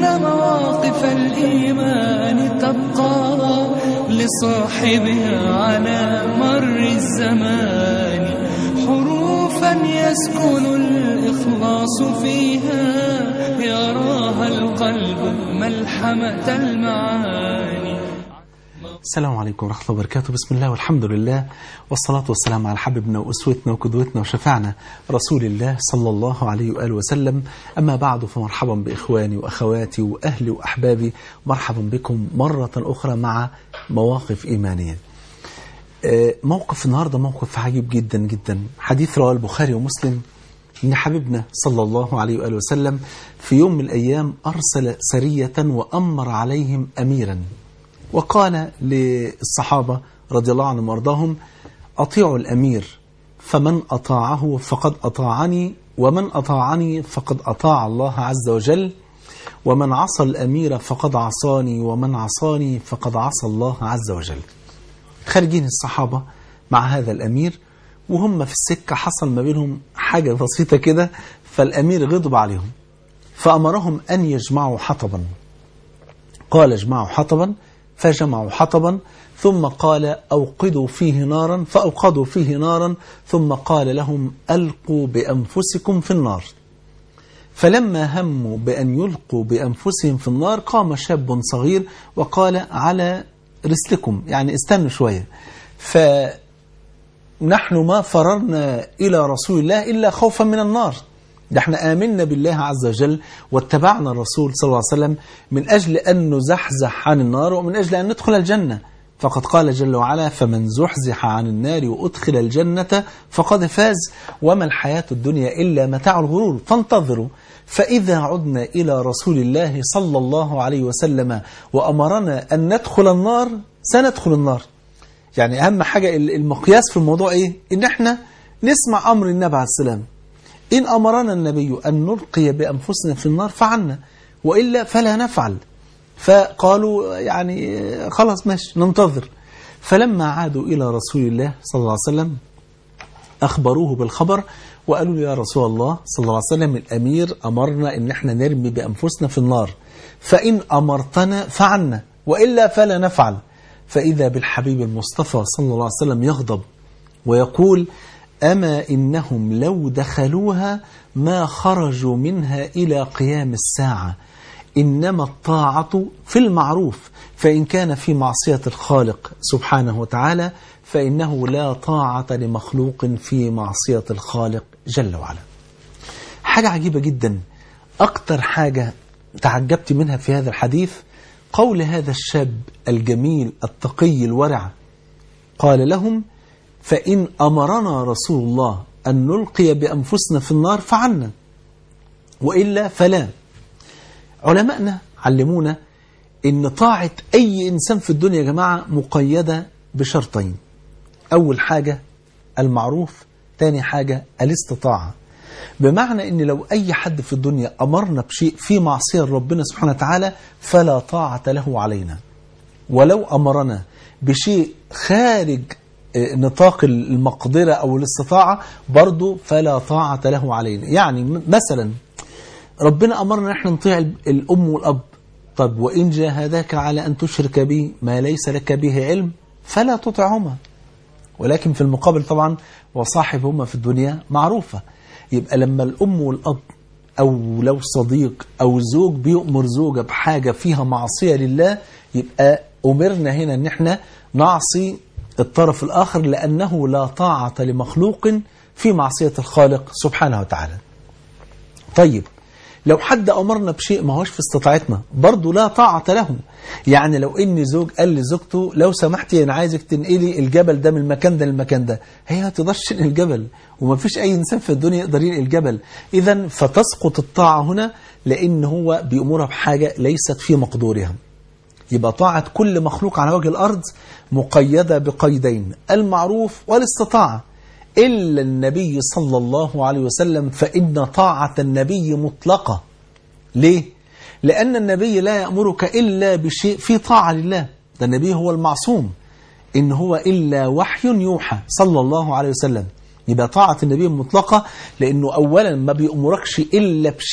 إن مواقف الإيمان تبقى لصاحبها على مر الزمان حروفا يسكن الإخلاص فيها يراها القلب ملحمة المعاني السلام عليكم ورحمة الله وبركاته بسم الله والحمد لله والصلاة والسلام على حبيبنا وأسوتنا وقدوتنا وشفعنا رسول الله صلى الله عليه وآله وسلم أما بعد فمرحبا بإخواني وأخواتي وأهلي وأحبابي مرحبا بكم مرة أخرى مع مواقف إيمانية آه، موقف النهاردة موقف عجيب جدا جدا حديث رواه البخاري ومسلم إن حبيبنا صلى الله عليه وآله وسلم في يوم من الأيام أرسل سرية وأمر عليهم أميرا وقال للصحابة رضي الله عنهم وارضاهم أطيعوا الأمير فمن أطاعه فقد أطاعني ومن أطاعني فقد أطاع الله عز وجل ومن عصى الأمير فقد عصاني ومن عصاني فقد عصى الله عز وجل خارجين الصحابة مع هذا الأمير وهم في السكة حصل ما بينهم حاجة بسيطة كده فالأمير غضب عليهم فأمرهم أن يجمعوا حطبا قال اجمعوا حطبا فجمعوا حطبا ثم قال أوقدوا فيه نارا فأوقدوا فيه نارا ثم قال لهم ألقوا بأنفسكم في النار فلما هموا بأن يلقوا بأنفسهم في النار قام شاب صغير وقال على رسلكم يعني استنوا شوية فنحن ما فررنا إلى رسول الله إلا خوفا من النار ده احنا آمنا بالله عز وجل واتبعنا الرسول صلى الله عليه وسلم من أجل أن نزحزح عن النار ومن أجل أن ندخل الجنة فقد قال جل وعلا فمن زحزح عن النار وأدخل الجنة فقد فاز وما الحياة الدنيا إلا متاع الغرور فانتظروا فإذا عدنا إلى رسول الله صلى الله عليه وسلم وأمرنا أن ندخل النار سندخل النار يعني أهم حاجة المقياس في الموضوع إيه؟ إن احنا نسمع أمر النبي عليه السلام إن أمرنا النبي أن نلقي بأنفسنا في النار فعلنا وإلا فلا نفعل فقالوا يعني خلاص ماشي ننتظر فلما عادوا إلى رسول الله صلى الله عليه وسلم أخبروه بالخبر وقالوا له يا رسول الله صلى الله عليه وسلم الأمير أمرنا إن احنا نرمي بأنفسنا في النار فإن أمرتنا فعلنا وإلا فلا نفعل فإذا بالحبيب المصطفى صلى الله عليه وسلم يغضب ويقول أما إنهم لو دخلوها ما خرجوا منها إلى قيام الساعة إنما الطاعة في المعروف فإن كان في معصية الخالق سبحانه وتعالى فإنه لا طاعة لمخلوق في معصية الخالق جل وعلا حاجة عجيبة جدا أكتر حاجة تعجبت منها في هذا الحديث قول هذا الشاب الجميل التقي الورع قال لهم فإن أمرنا رسول الله أن نلقي بأنفسنا في النار فعلنا وإلا فلا علماءنا علمونا إن طاعة أي إنسان في الدنيا يا جماعة مقيدة بشرطين أول حاجة المعروف تاني حاجة الاستطاعة بمعنى ان لو اي حد في الدنيا امرنا بشيء في معصية ربنا سبحانه وتعالى فلا طاعة له علينا ولو امرنا بشيء خارج نطاق المقدرة او الاستطاعة برضو فلا طاعة له علينا يعني مثلا ربنا امرنا نحن نطيع الام والاب طب وان جاهداك على ان تشرك بي ما ليس لك به علم فلا تطعهما ولكن في المقابل طبعا وصاحبهما في الدنيا معروفة يبقى لما الأم والأب أو لو صديق أو زوج بيؤمر زوجة بحاجة فيها معصية لله يبقى أمرنا هنا أن احنا نعصي الطرف الآخر لأنه لا طاعة لمخلوق في معصية الخالق سبحانه وتعالى طيب لو حد أمرنا بشيء ما هوش في استطاعتنا برضه لا طاعة له يعني لو إن زوج قال لزوجته لو سمحتي أنا عايزك تنقلي الجبل ده من المكان ده للمكان ده هي ما تقدرش تنقل الجبل وما فيش أي إنسان في الدنيا يقدر ينقل الجبل إذا فتسقط الطاعة هنا لأن هو بيأمرها بحاجة ليست في مقدورها يبقى طاعة كل مخلوق على وجه الأرض مقيدة بقيدين المعروف والاستطاعة إلا النبي صلى الله عليه وسلم فإن طاعة النبي مطلقة ليه؟ لأن النبي لا يأمرك إلا بشيء في طاعة لله ده النبي هو المعصوم إن هو إلا وحي يوحى صلى الله عليه وسلم يبقى طاعة النبي مطلقة لأنه أولا ما بيأمركش إلا بشيء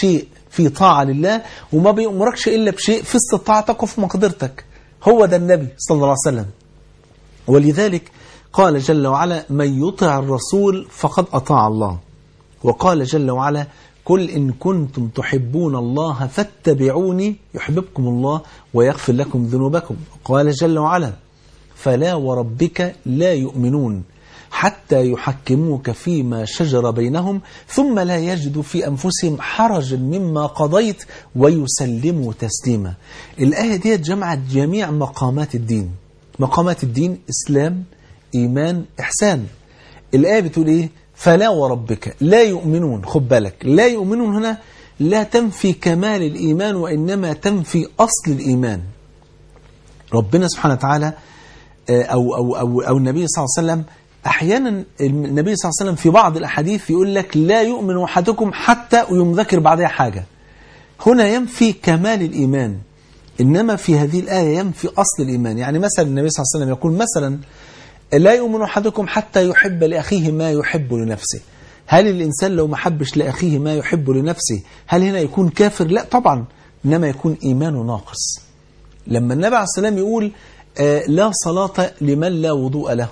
في طاعة لله وما بيأمركش إلا بشيء في استطاعتك وفي مقدرتك هو ده النبي صلى الله عليه وسلم ولذلك قال جل وعلا من يطع الرسول فقد أطاع الله وقال جل وعلا قل إن كنتم تحبون الله فاتبعوني يحببكم الله ويغفر لكم ذنوبكم قال جل وعلا فلا وربك لا يؤمنون حتى يحكموك فيما شجر بينهم ثم لا يجدوا في أنفسهم حرجا مما قضيت ويسلموا تسليما الآية دي جمعت جميع مقامات الدين مقامات الدين إسلام إيمان إحسان الآية بتقول إيه فلا وربك لا يؤمنون خد بالك لا يؤمنون هنا لا تنفي كمال الإيمان وإنما تنفي أصل الإيمان ربنا سبحانه وتعالى أو, أو, أو, أو النبي صلى الله عليه وسلم أحيانا النبي صلى الله عليه وسلم في بعض الأحاديث يقول لك لا يؤمن أحدكم حتى ويمذكر بعدها حاجة هنا ينفي كمال الإيمان إنما في هذه الآية ينفي أصل الإيمان يعني مثلا النبي صلى الله عليه وسلم يقول مثلا لا يؤمن أحدكم حتى يحب لأخيه ما يحب لنفسه هل الإنسان لو ما حبش لأخيه ما يحب لنفسه هل هنا يكون كافر لا طبعا إنما يكون إيمانه ناقص لما النبي عليه السلام يقول آه لا صلاة لمن لا وضوء له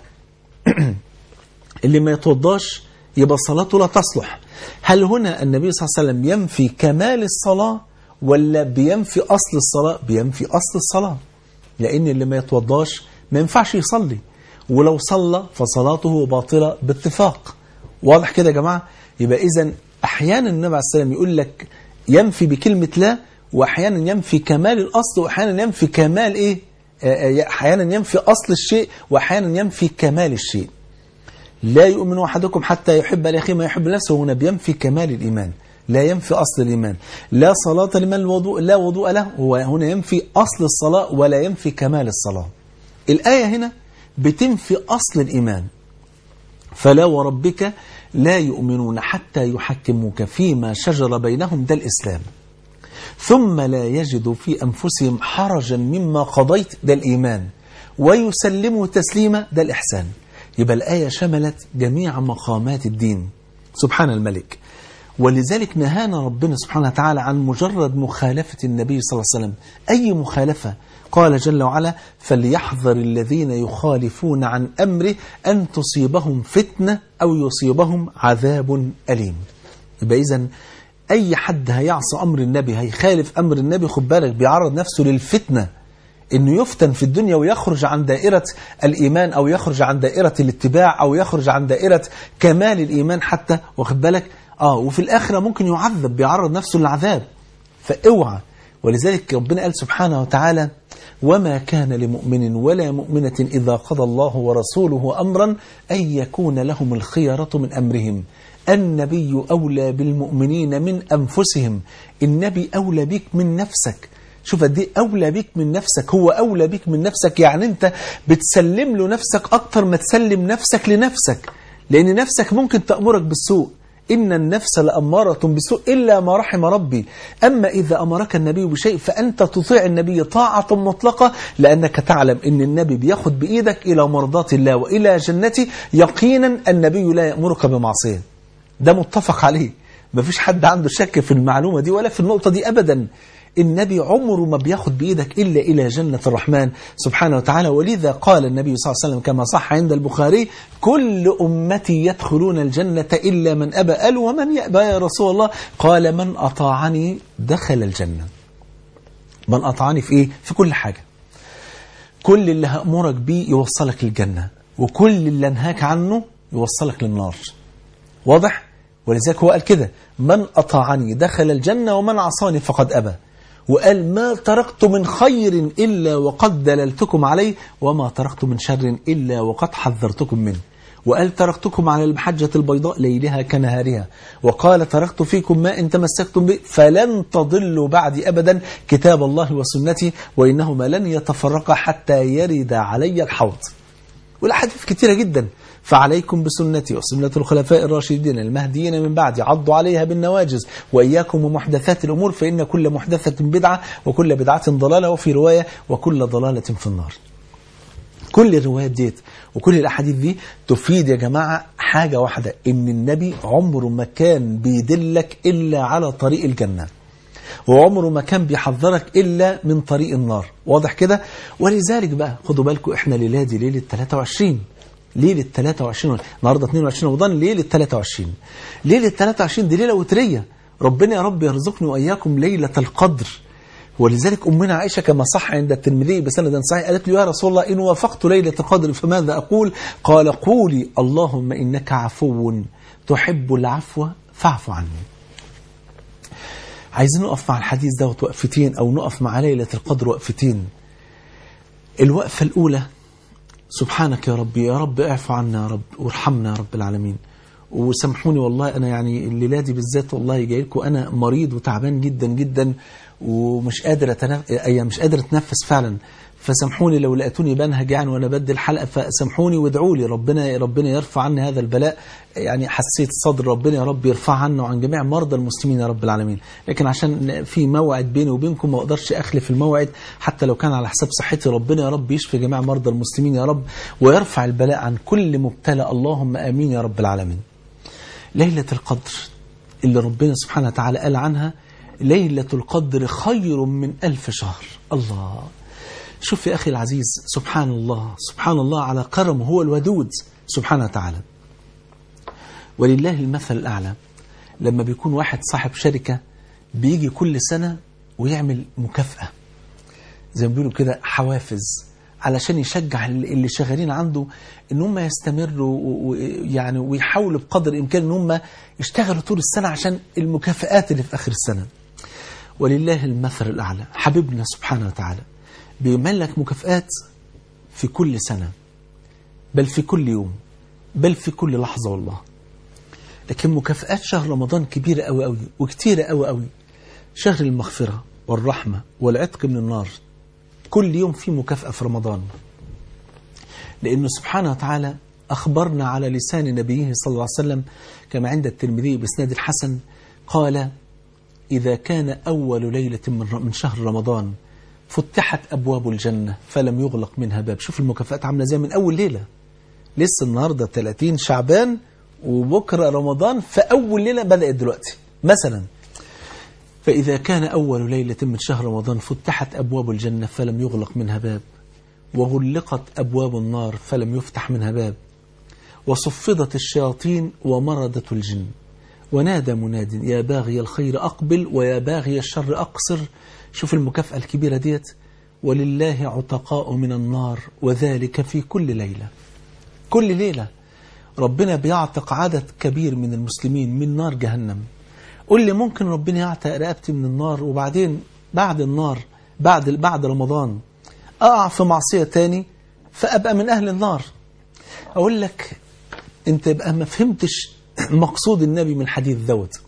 اللي ما يتوضاش يبقى صلاته لا تصلح هل هنا النبي صلى الله عليه وسلم ينفي كمال الصلاة ولا بينفي أصل الصلاة بينفي أصل الصلاة لأن اللي ما يتوضاش ما ينفعش يصلي ولو صلى فصلاته باطلة باتفاق واضح كده يا جماعة يبقى إذا أحيانا النبي عليه السلام يقول لك ينفي بكلمة لا وأحيانا ينفي كمال الأصل وأحيانا ينفي كمال إيه أحيانا ينفي أصل الشيء وأحيانا ينفي كمال الشيء لا يؤمن أحدكم حتى يحب لأخيه ما يحب نفسه هنا بينفي كمال الإيمان لا ينفي أصل الإيمان لا صلاة لمن الوضوء لا وضوء له هو هنا ينفي أصل الصلاة ولا ينفي كمال الصلاة الآية هنا بتنفي أصل الإيمان فلا وربك لا يؤمنون حتى يحكموك فيما شجر بينهم ده الإسلام ثم لا يجدوا في أنفسهم حرجا مما قضيت ده الإيمان ويسلموا تسليما ده الإحسان يبقى الآية شملت جميع مقامات الدين سبحان الملك ولذلك نهانا ربنا سبحانه وتعالى عن مجرد مخالفة النبي صلى الله عليه وسلم أي مخالفة قال جل وعلا فليحذر الذين يخالفون عن أمره أن تصيبهم فتنة أو يصيبهم عذاب أليم يبقى إذن أي حد هيعصى أمر النبي هيخالف أمر النبي خد بالك بيعرض نفسه للفتنة انه يفتن في الدنيا ويخرج عن دائرة الإيمان أو يخرج عن دائرة الاتباع أو يخرج عن دائرة كمال الإيمان حتى واخد بالك آه وفي الآخرة ممكن يعذب بيعرض نفسه للعذاب فاوعى ولذلك ربنا قال سبحانه وتعالى وما كان لمؤمن ولا مؤمنة إذا قضى الله ورسوله أمرا أن يكون لهم الخيرة من أمرهم النبي أولى بالمؤمنين من أنفسهم النبي أولى بك من نفسك شوف دي أولى بك من نفسك هو أولى بك من نفسك يعني أنت بتسلم له نفسك أكتر ما تسلم نفسك لنفسك لأن نفسك ممكن تأمرك بالسوء إن النفس لأمارة بالسوء إلا ما رحم ربي أما إذا أمرك النبي بشيء فأنت تطيع النبي طاعة مطلقة لأنك تعلم أن النبي بياخد بإيدك إلى مرضات الله وإلى جنته يقينا النبي لا يأمرك بمعصية ده متفق عليه مفيش حد عنده شك في المعلومة دي ولا في النقطة دي أبدا النبي عمره ما بياخد بإيدك إلا إلى جنة الرحمن سبحانه وتعالى ولذا قال النبي صلى الله عليه وسلم كما صح عند البخاري كل أمتي يدخلون الجنة إلا من أبى قال ومن يأبى يا رسول الله قال من أطاعني دخل الجنة من أطاعني في إيه؟ في كل حاجة كل اللي هأمرك بيه يوصلك للجنة وكل اللي أنهاك عنه يوصلك للنار واضح؟ ولذلك هو قال كده من أطاعني دخل الجنة ومن عصاني فقد أبى وقال ما تركت من خير إلا وقد دللتكم عليه وما تركت من شر إلا وقد حذرتكم منه وقال تركتكم على المحجة البيضاء ليلها كنهارها وقال تركت فيكم ما إن تمسكتم به فلن تضلوا بعدي أبدا كتاب الله وسنتي وإنهما لن يتفرقا حتى يرد علي الحوض والأحاديث كثيرة جدا فعليكم بسنتي وسنة الخلفاء الراشدين المهديين من بعدي عضوا عليها بالنواجز وإياكم ومحدثات الأمور فإن كل محدثة بدعة وكل بدعة ضلالة وفي رواية وكل ضلالة في النار كل الروايات ديت وكل الأحاديث دي تفيد يا جماعة حاجة واحدة إن النبي عمره ما كان بيدلك إلا على طريق الجنة وعمره ما كان بيحذرك إلا من طريق النار واضح كده ولذلك بقى خدوا بالكم إحنا ليلة دي ليلة 23 ليلة 23 النهاردة 22 رمضان ليلة 23 ليلة 23 دي ليلة وترية ربنا يا رب يرزقني وإياكم ليلة القدر ولذلك أمنا عائشة كما صح عند الترمذي بسند صحيح قالت له يا رسول الله إن وافقت ليلة القدر فماذا أقول قال قولي اللهم إنك عفو تحب العفو فاعف عني عايزين نقف مع الحديث ده وقفتين أو نقف مع ليلة القدر وقفتين الوقفة الأولى سبحانك يا ربي يا رب اعفو عنا يا رب وارحمنا يا رب العالمين وسامحوني والله أنا يعني الليلة دي بالذات والله جاي لكم أنا مريض وتعبان جدا جدا ومش قادر أتنف... يعني مش قادر أتنفس فعلا فسامحوني لو لقيتوني بنهج يعني وانا بدي الحلقه فسامحوني وادعوا لي ربنا ربنا يرفع عني هذا البلاء يعني حسيت صدر ربنا يا رب يرفع عنا وعن جميع مرضى المسلمين يا رب العالمين لكن عشان في موعد بيني وبينكم ما اقدرش اخلف الموعد حتى لو كان على حساب صحتي ربنا يا رب يشفي جميع مرضى المسلمين يا رب ويرفع البلاء عن كل مبتلى اللهم امين يا رب العالمين ليله القدر اللي ربنا سبحانه وتعالى قال عنها ليله القدر خير من ألف شهر الله شوف يا أخي العزيز سبحان الله سبحان الله على كرمه هو الودود سبحانه وتعالى ولله المثل الأعلى لما بيكون واحد صاحب شركة بيجي كل سنة ويعمل مكافأة زي ما بيقولوا كده حوافز علشان يشجع اللي شغالين عنده ان هم يستمروا ويعني ويحاولوا بقدر الامكان ان هم يشتغلوا طول السنه عشان المكافآت اللي في اخر السنه. ولله المثل الاعلى حبيبنا سبحانه وتعالى بيعمل لك مكافآت في كل سنة بل في كل يوم بل في كل لحظة والله لكن مكافآت شهر رمضان كبيرة أوي أوي وكتيرة أوي أوي شهر المغفرة والرحمة والعتق من النار كل يوم في مكافأة في رمضان لأنه سبحانه وتعالى أخبرنا على لسان نبيه صلى الله عليه وسلم كما عند الترمذي بإسناد الحسن قال إذا كان أول ليلة من شهر رمضان فتحت أبواب الجنة فلم يغلق منها باب شوف المكافآت عاملة زي من أول ليلة لسه النهاردة 30 شعبان وبكرة رمضان فأول ليلة بدأت دلوقتي مثلا فإذا كان أول ليلة من شهر رمضان فتحت أبواب الجنة فلم يغلق منها باب وغلقت أبواب النار فلم يفتح منها باب وصفدت الشياطين ومردت الجن ونادى مناد يا باغي الخير أقبل ويا باغي الشر أقصر شوف المكافأة الكبيرة ديت ولله عتقاء من النار وذلك في كل ليلة كل ليلة ربنا بيعتق عدد كبير من المسلمين من نار جهنم قل لي ممكن ربنا يعتق رقبتي من النار وبعدين بعد النار بعد بعد رمضان أقع في معصية تاني فأبقى من أهل النار أقول لك أنت يبقى ما فهمتش مقصود النبي من حديث دوت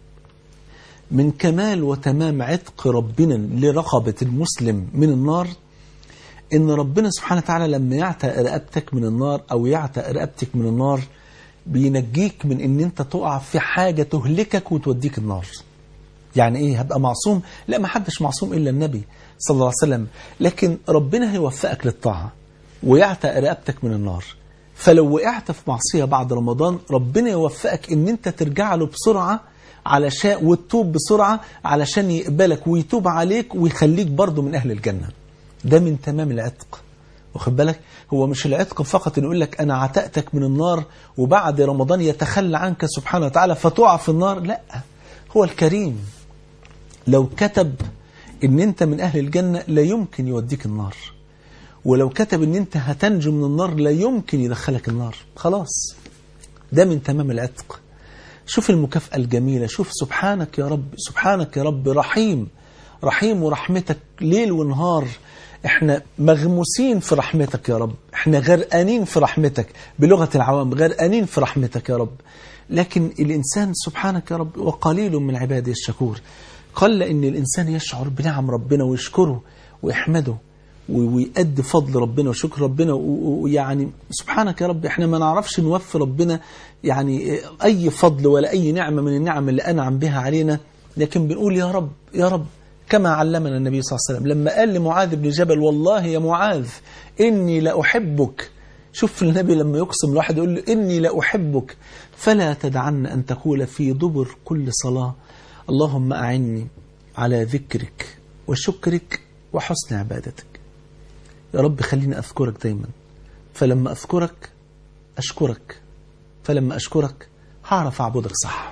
من كمال وتمام عتق ربنا لرقبة المسلم من النار إن ربنا سبحانه وتعالى لما يعتق رقبتك من النار أو يعتق رقبتك من النار بينجيك من إن أنت تقع في حاجة تهلكك وتوديك النار يعني إيه هبقى معصوم لا ما حدش معصوم إلا النبي صلى الله عليه وسلم لكن ربنا هيوفقك للطاعة ويعتق رقبتك من النار فلو وقعت في معصية بعد رمضان ربنا يوفقك إن أنت ترجع له بسرعة علشان وتتوب بسرعة علشان يقبلك ويتوب عليك ويخليك برضه من أهل الجنة ده من تمام العتق واخد بالك هو مش العتق فقط إن يقول لك أنا عتقتك من النار وبعد رمضان يتخلى عنك سبحانه وتعالى فتقع في النار لا هو الكريم لو كتب إن أنت من أهل الجنة لا يمكن يوديك النار ولو كتب ان انت هتنجو من النار لا يمكن يدخلك النار خلاص ده من تمام العتق شوف المكافأة الجميلة شوف سبحانك يا رب سبحانك يا رب رحيم رحيم ورحمتك ليل ونهار احنا مغموسين في رحمتك يا رب احنا غرقانين في رحمتك بلغة العوام غرقانين في رحمتك يا رب لكن الإنسان سبحانك يا رب وقليل من عباده الشكور قل إن الإنسان يشعر بنعم ربنا ويشكره ويحمده ويأدي فضل ربنا وشكر ربنا ويعني سبحانك يا رب احنا ما نعرفش نوفي ربنا يعني أي فضل ولا أي نعمة من النعم اللي أنعم بها علينا لكن بنقول يا رب يا رب كما علمنا النبي صلى الله عليه وسلم لما قال لمعاذ بن جبل والله يا معاذ إني لأحبك شوف النبي لما يقسم الواحد يقول له إني لأحبك فلا تدعن أن تقول في دبر كل صلاة اللهم أعني على ذكرك وشكرك وحسن عبادتك يا رب خليني أذكرك دايما فلما أذكرك أشكرك فلما أشكرك هعرف أعبدك صح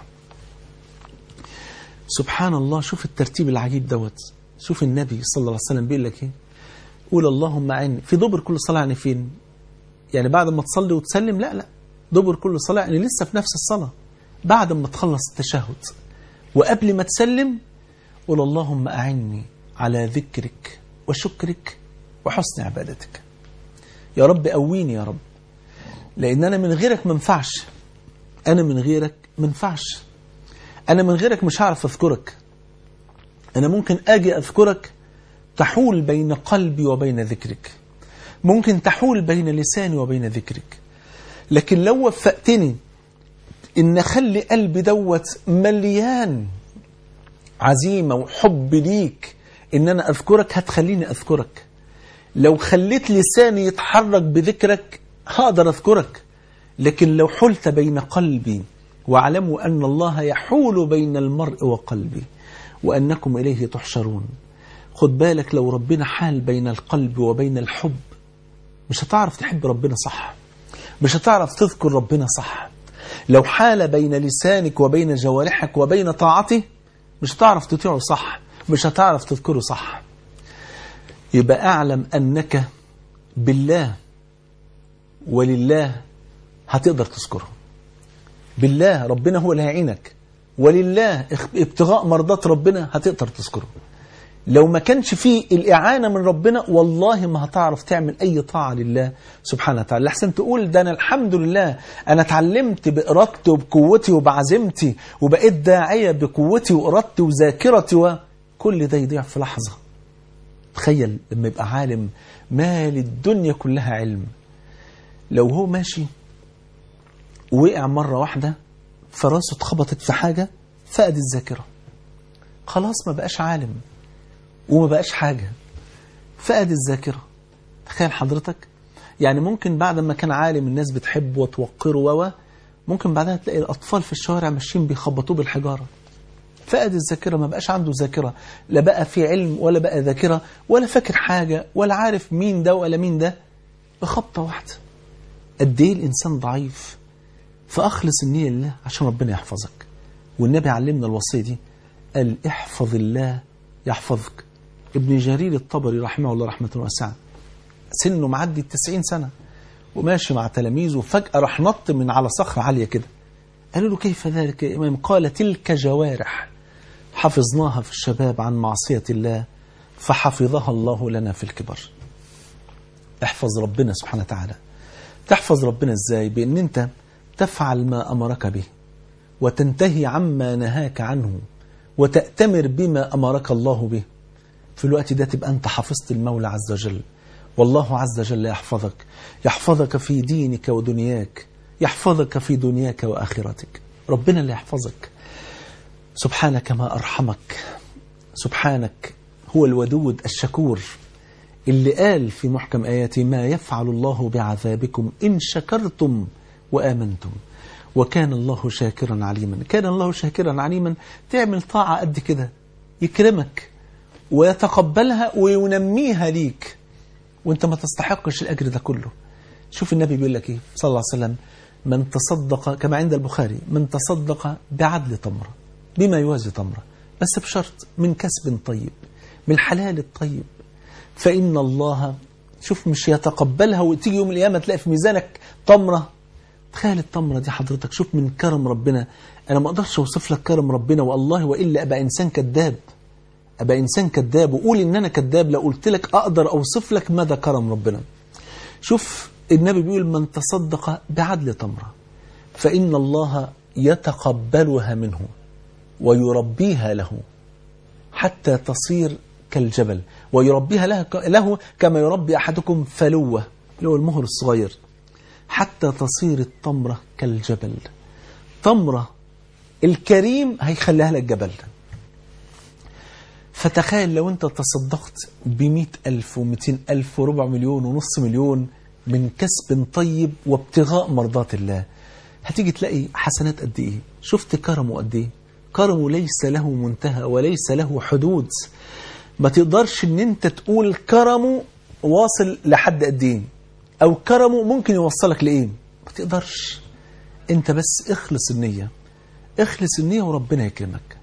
سبحان الله شوف الترتيب العجيب دوت شوف النبي صلى الله عليه وسلم بيقول لك ايه قول اللهم عيني في دبر كل صلاة يعني فين يعني بعد ما تصلي وتسلم لا لا دبر كل صلاة يعني لسه في نفس الصلاة بعد ما تخلص التشهد وقبل ما تسلم قول اللهم أعني على ذكرك وشكرك وحسن عبادتك يا رب قويني يا رب لأن أنا من غيرك ما ينفعش أنا من غيرك ما ينفعش أنا من غيرك مش هعرف أذكرك أنا ممكن أجي أذكرك تحول بين قلبي وبين ذكرك ممكن تحول بين لساني وبين ذكرك لكن لو وفقتني إن أخلي قلبي دوت مليان عزيمة وحب ليك إن أنا أذكرك هتخليني أذكرك لو خليت لساني يتحرك بذكرك هقدر أذكرك لكن لو حلت بين قلبي واعلموا أن الله يحول بين المرء وقلبه وأنكم إليه تحشرون خد بالك لو ربنا حال بين القلب وبين الحب مش هتعرف تحب ربنا صح مش هتعرف تذكر ربنا صح لو حال بين لسانك وبين جوارحك وبين طاعته مش هتعرف تطيعه صح مش هتعرف تذكره صح يبقى أعلم أنك بالله ولله هتقدر تذكره بالله ربنا هو اللي هيعينك ولله ابتغاء مرضات ربنا هتقدر تذكره لو ما كانش فيه الإعانة من ربنا والله ما هتعرف تعمل أي طاعة لله سبحانه وتعالى لحسن تقول ده أنا الحمد لله أنا اتعلمت بإرادتي وبقوتي وبعزيمتي وبقيت داعية بقوتي وإرادتي وذاكرتي وكل ده يضيع في لحظة تخيل لما يبقى عالم مال الدنيا كلها علم لو هو ماشي وقع مرة واحدة فراسه اتخبطت في حاجة فقد الذاكرة خلاص ما بقاش عالم وما بقاش حاجة فقد الذاكرة تخيل حضرتك يعني ممكن بعد ما كان عالم الناس بتحبه وتوقره و ممكن بعدها تلاقي الأطفال في الشوارع ماشيين بيخبطوه بالحجارة فقد الذاكرة ما بقاش عنده ذاكرة لا بقى في علم ولا بقى ذاكرة ولا فاكر حاجة ولا عارف مين ده ولا مين ده بخبطة واحدة قد ايه الإنسان ضعيف فأخلص النية لله عشان ربنا يحفظك والنبي علمنا الوصية دي قال احفظ الله يحفظك ابن جرير الطبري رحمه الله رحمة واسعة سنه معدي التسعين سنة وماشي مع تلاميذه وفجأة راح نط من على صخرة عالية كده قالوا له كيف ذلك يا إمام قال تلك جوارح حفظناها في الشباب عن معصية الله فحفظها الله لنا في الكبر احفظ ربنا سبحانه وتعالى تحفظ ربنا ازاي بان انت تفعل ما امرك به وتنتهي عما نهاك عنه وتأتمر بما امرك الله به في الوقت ده تبقى انت حفظت المولى عز وجل والله عز وجل يحفظك يحفظك في دينك ودنياك يحفظك في دنياك وآخرتك ربنا اللي يحفظك سبحانك ما أرحمك سبحانك هو الودود الشكور اللي قال في محكم آياته ما يفعل الله بعذابكم إن شكرتم وآمنتم وكان الله شاكرا عليما كان الله شاكرا عليما تعمل طاعة قد كده يكرمك ويتقبلها وينميها ليك وانت ما تستحقش الأجر ده كله شوف النبي بيقول لك ايه صلى الله عليه وسلم من تصدق كما عند البخاري من تصدق بعدل تمرة بما يوازي تمرة بس بشرط من كسب طيب من الحلال الطيب فإن الله شوف مش يتقبلها وتيجي يوم القيامة تلاقي في ميزانك تمرة تخيل التمرة دي حضرتك شوف من كرم ربنا أنا ما أقدرش أوصف لك كرم ربنا والله وإلا أبقى إنسان كذاب أبقى إنسان كذاب وقول إن أنا كذاب لو قلت لك أقدر أوصف لك مدى كرم ربنا شوف النبي بيقول من تصدق بعدل تمرة فإن الله يتقبلها منه ويربيها له حتى تصير كالجبل ويربيها له, له كما يربي أحدكم فلوة اللي هو المهر الصغير حتى تصير التمرة كالجبل تمرة الكريم هيخليها لك جبل فتخيل لو انت تصدقت بمئة ألف ومئتين ألف وربع مليون ونص مليون من كسب طيب وابتغاء مرضات الله هتيجي تلاقي حسنات قد ايه شفت كرمه قد ايه الكرم ليس له منتهى وليس له حدود ما تقدرش ان انت تقول كرمه واصل لحد قد ايه او كرمه ممكن يوصلك لايه ما تقدرش انت بس اخلص النية اخلص النية وربنا يكرمك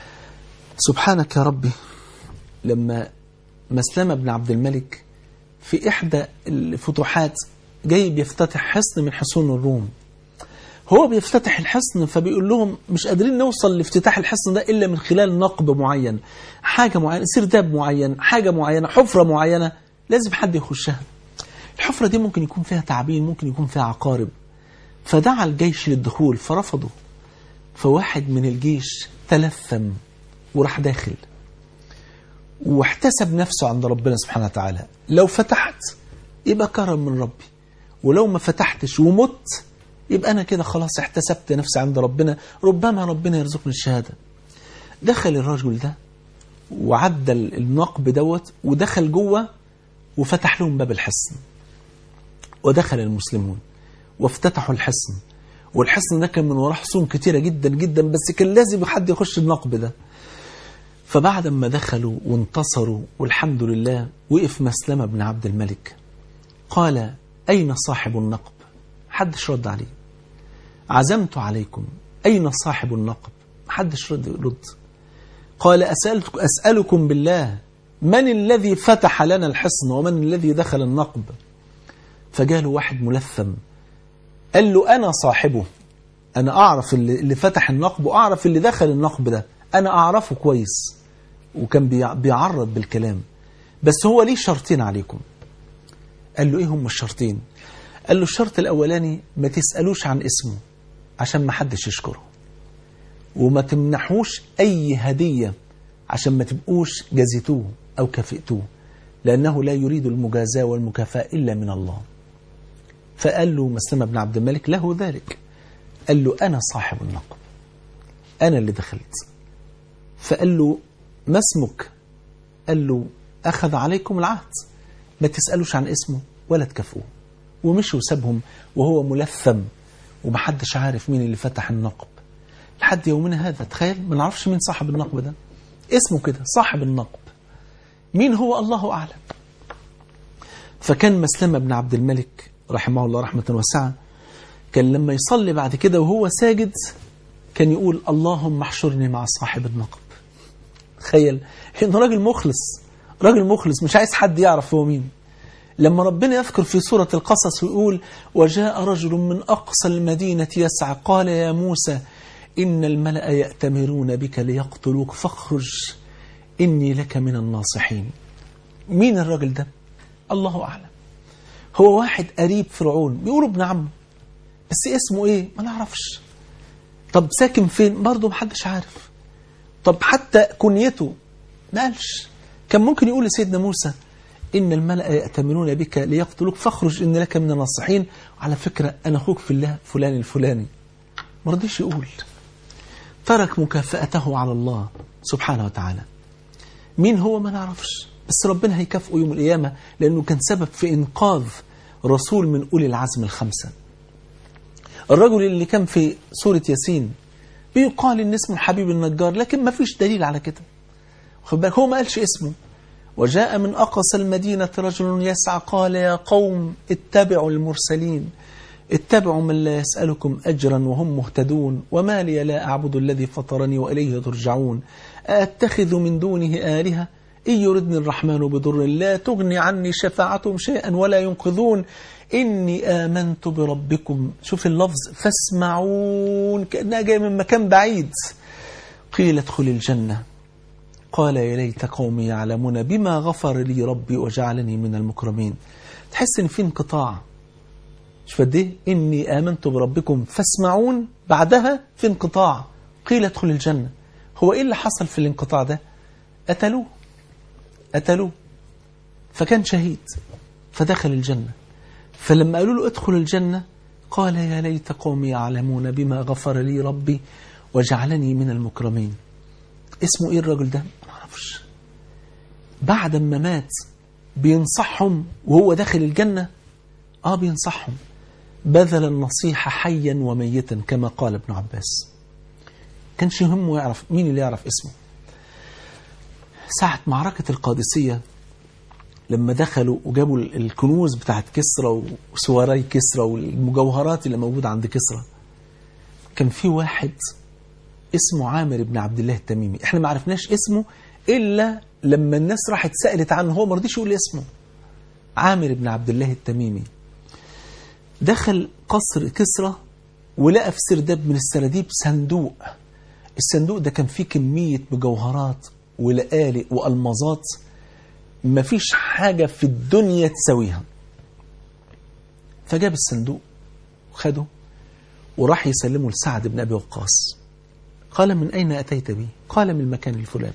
سبحانك يا ربي لما مسلمة بن عبد الملك في إحدى الفتوحات جاي بيفتتح حصن من حصون الروم هو بيفتتح الحصن فبيقول لهم مش قادرين نوصل لافتتاح الحصن ده إلا من خلال نقب معين حاجة معينة سرداب معين حاجة معينة حفرة معينة لازم حد يخشها الحفرة دي ممكن يكون فيها تعابين ممكن يكون فيها عقارب فدعا الجيش للدخول فرفضوا فواحد من الجيش تلثم وراح داخل واحتسب نفسه عند ربنا سبحانه وتعالى لو فتحت يبقى كرم من ربي ولو ما فتحتش ومت يبقى أنا كده خلاص احتسبت نفسي عند ربنا ربما ربنا يرزقني الشهادة دخل الرجل ده وعدى النقب دوت ودخل جوه وفتح لهم باب الحصن ودخل المسلمون وافتتحوا الحصن والحصن ده كان من وراه حصون كتيرة جدا جدا بس كان لازم حد يخش النقب ده فبعد ما دخلوا وانتصروا والحمد لله وقف مسلمة بن عبد الملك قال أين صاحب النقب حدش رد عليه عزمت عليكم أين صاحب النقب محدش رد رد قال أسألك أسألكم بالله من الذي فتح لنا الحصن ومن الذي دخل النقب فجاله واحد ملثم قال له أنا صاحبه أنا أعرف اللي, اللي فتح النقب وأعرف اللي دخل النقب ده أنا أعرفه كويس وكان بيعرض بالكلام بس هو ليه شرطين عليكم قال له إيه هم الشرطين قال له الشرط الأولاني ما تسألوش عن اسمه عشان ما حدش يشكره وما تمنحوش أي هدية عشان ما تبقوش جزيتوه أو كافئتوه لأنه لا يريد المجازاة والمكافأة إلا من الله فقال له مسلمة بن عبد الملك له ذلك قال له أنا صاحب النقب أنا اللي دخلت فقال له ما اسمك قال له أخذ عليكم العهد ما تسألوش عن اسمه ولا تكافئوه ومشي وسابهم وهو ملثم ومحدش عارف مين اللي فتح النقب لحد يومنا هذا تخيل ما نعرفش مين صاحب النقب ده اسمه كده صاحب النقب مين هو الله أعلم فكان مسلمة بن عبد الملك رحمه الله رحمة واسعة كان لما يصلي بعد كده وهو ساجد كان يقول اللهم احشرني مع صاحب النقب تخيل انه راجل مخلص راجل مخلص مش عايز حد يعرف هو مين لما ربنا يذكر في سورة القصص ويقول وجاء رجل من أقصى المدينة يسعى قال يا موسى إن الملأ يأتمرون بك ليقتلوك فاخرج إني لك من الناصحين مين الراجل ده الله أعلم هو واحد قريب فرعون بيقولوا ابن عمه بس اسمه ايه ما نعرفش طب ساكن فين برضه محدش عارف طب حتى كنيته ما قالش كان ممكن يقول لسيدنا موسى إن الملأ يأتمرون بك ليقتلوك فاخرج إن لك من الناصحين وعلى فكرة أنا أخوك في الله فلان الفلاني ما رضيش يقول ترك مكافأته على الله سبحانه وتعالى مين هو ما نعرفش بس ربنا هيكافئه يوم القيامة لأنه كان سبب في إنقاذ رسول من أولي العزم الخمسة الرجل اللي كان في سورة ياسين بيقال إن اسمه الحبيب النجار لكن ما فيش دليل على كده خد بالك هو ما قالش اسمه وجاء من أقصى المدينة رجل يسعى قال يا قوم اتبعوا المرسلين اتبعوا من لا يسألكم أجرا وهم مهتدون وما لي لا أعبد الذي فطرني وإليه ترجعون أتخذ من دونه آلهة إن يردني الرحمن بضر لا تغني عني شفاعتهم شيئا ولا ينقذون إني آمنت بربكم شوف اللفظ فاسمعون كأنها جاية من مكان بعيد قيل ادخل الجنة قال يا ليت قومي يعلمون بما غفر لي ربي وجعلني من المكرمين تحس ان في انقطاع مش قد ايه اني امنت بربكم فاسمعون بعدها في انقطاع قيل ادخل الجنه هو ايه اللي حصل في الانقطاع ده قتلوه قتلوه فكان شهيد فدخل الجنه فلما قالوا له ادخل الجنه قال يا ليت قومي يعلمون بما غفر لي ربي وجعلني من المكرمين اسمه ايه الراجل ده ما اعرفش بعد ما مات بينصحهم وهو داخل الجنة اه بينصحهم بذل النصيحة حيا وميتا كما قال ابن عباس كانش يهمه يعرف مين اللي يعرف اسمه ساعة معركة القادسية لما دخلوا وجابوا الكنوز بتاعت كسرى وسواري كسرى والمجوهرات اللي موجودة عند كسرى كان في واحد اسمه عامر بن عبد الله التميمي احنا ما عرفناش اسمه الا لما الناس راحت سألت عنه هو ما رضيش يقول اسمه عامر بن عبد الله التميمي دخل قصر كسرى ولقى في سرداب من السراديب صندوق الصندوق ده كان فيه كمية مجوهرات ولآلئ وألمظات مفيش حاجة في الدنيا تساويها فجاب الصندوق وخده وراح يسلمه لسعد بن أبي وقاص قال من أين أتيت به قال من المكان الفلاني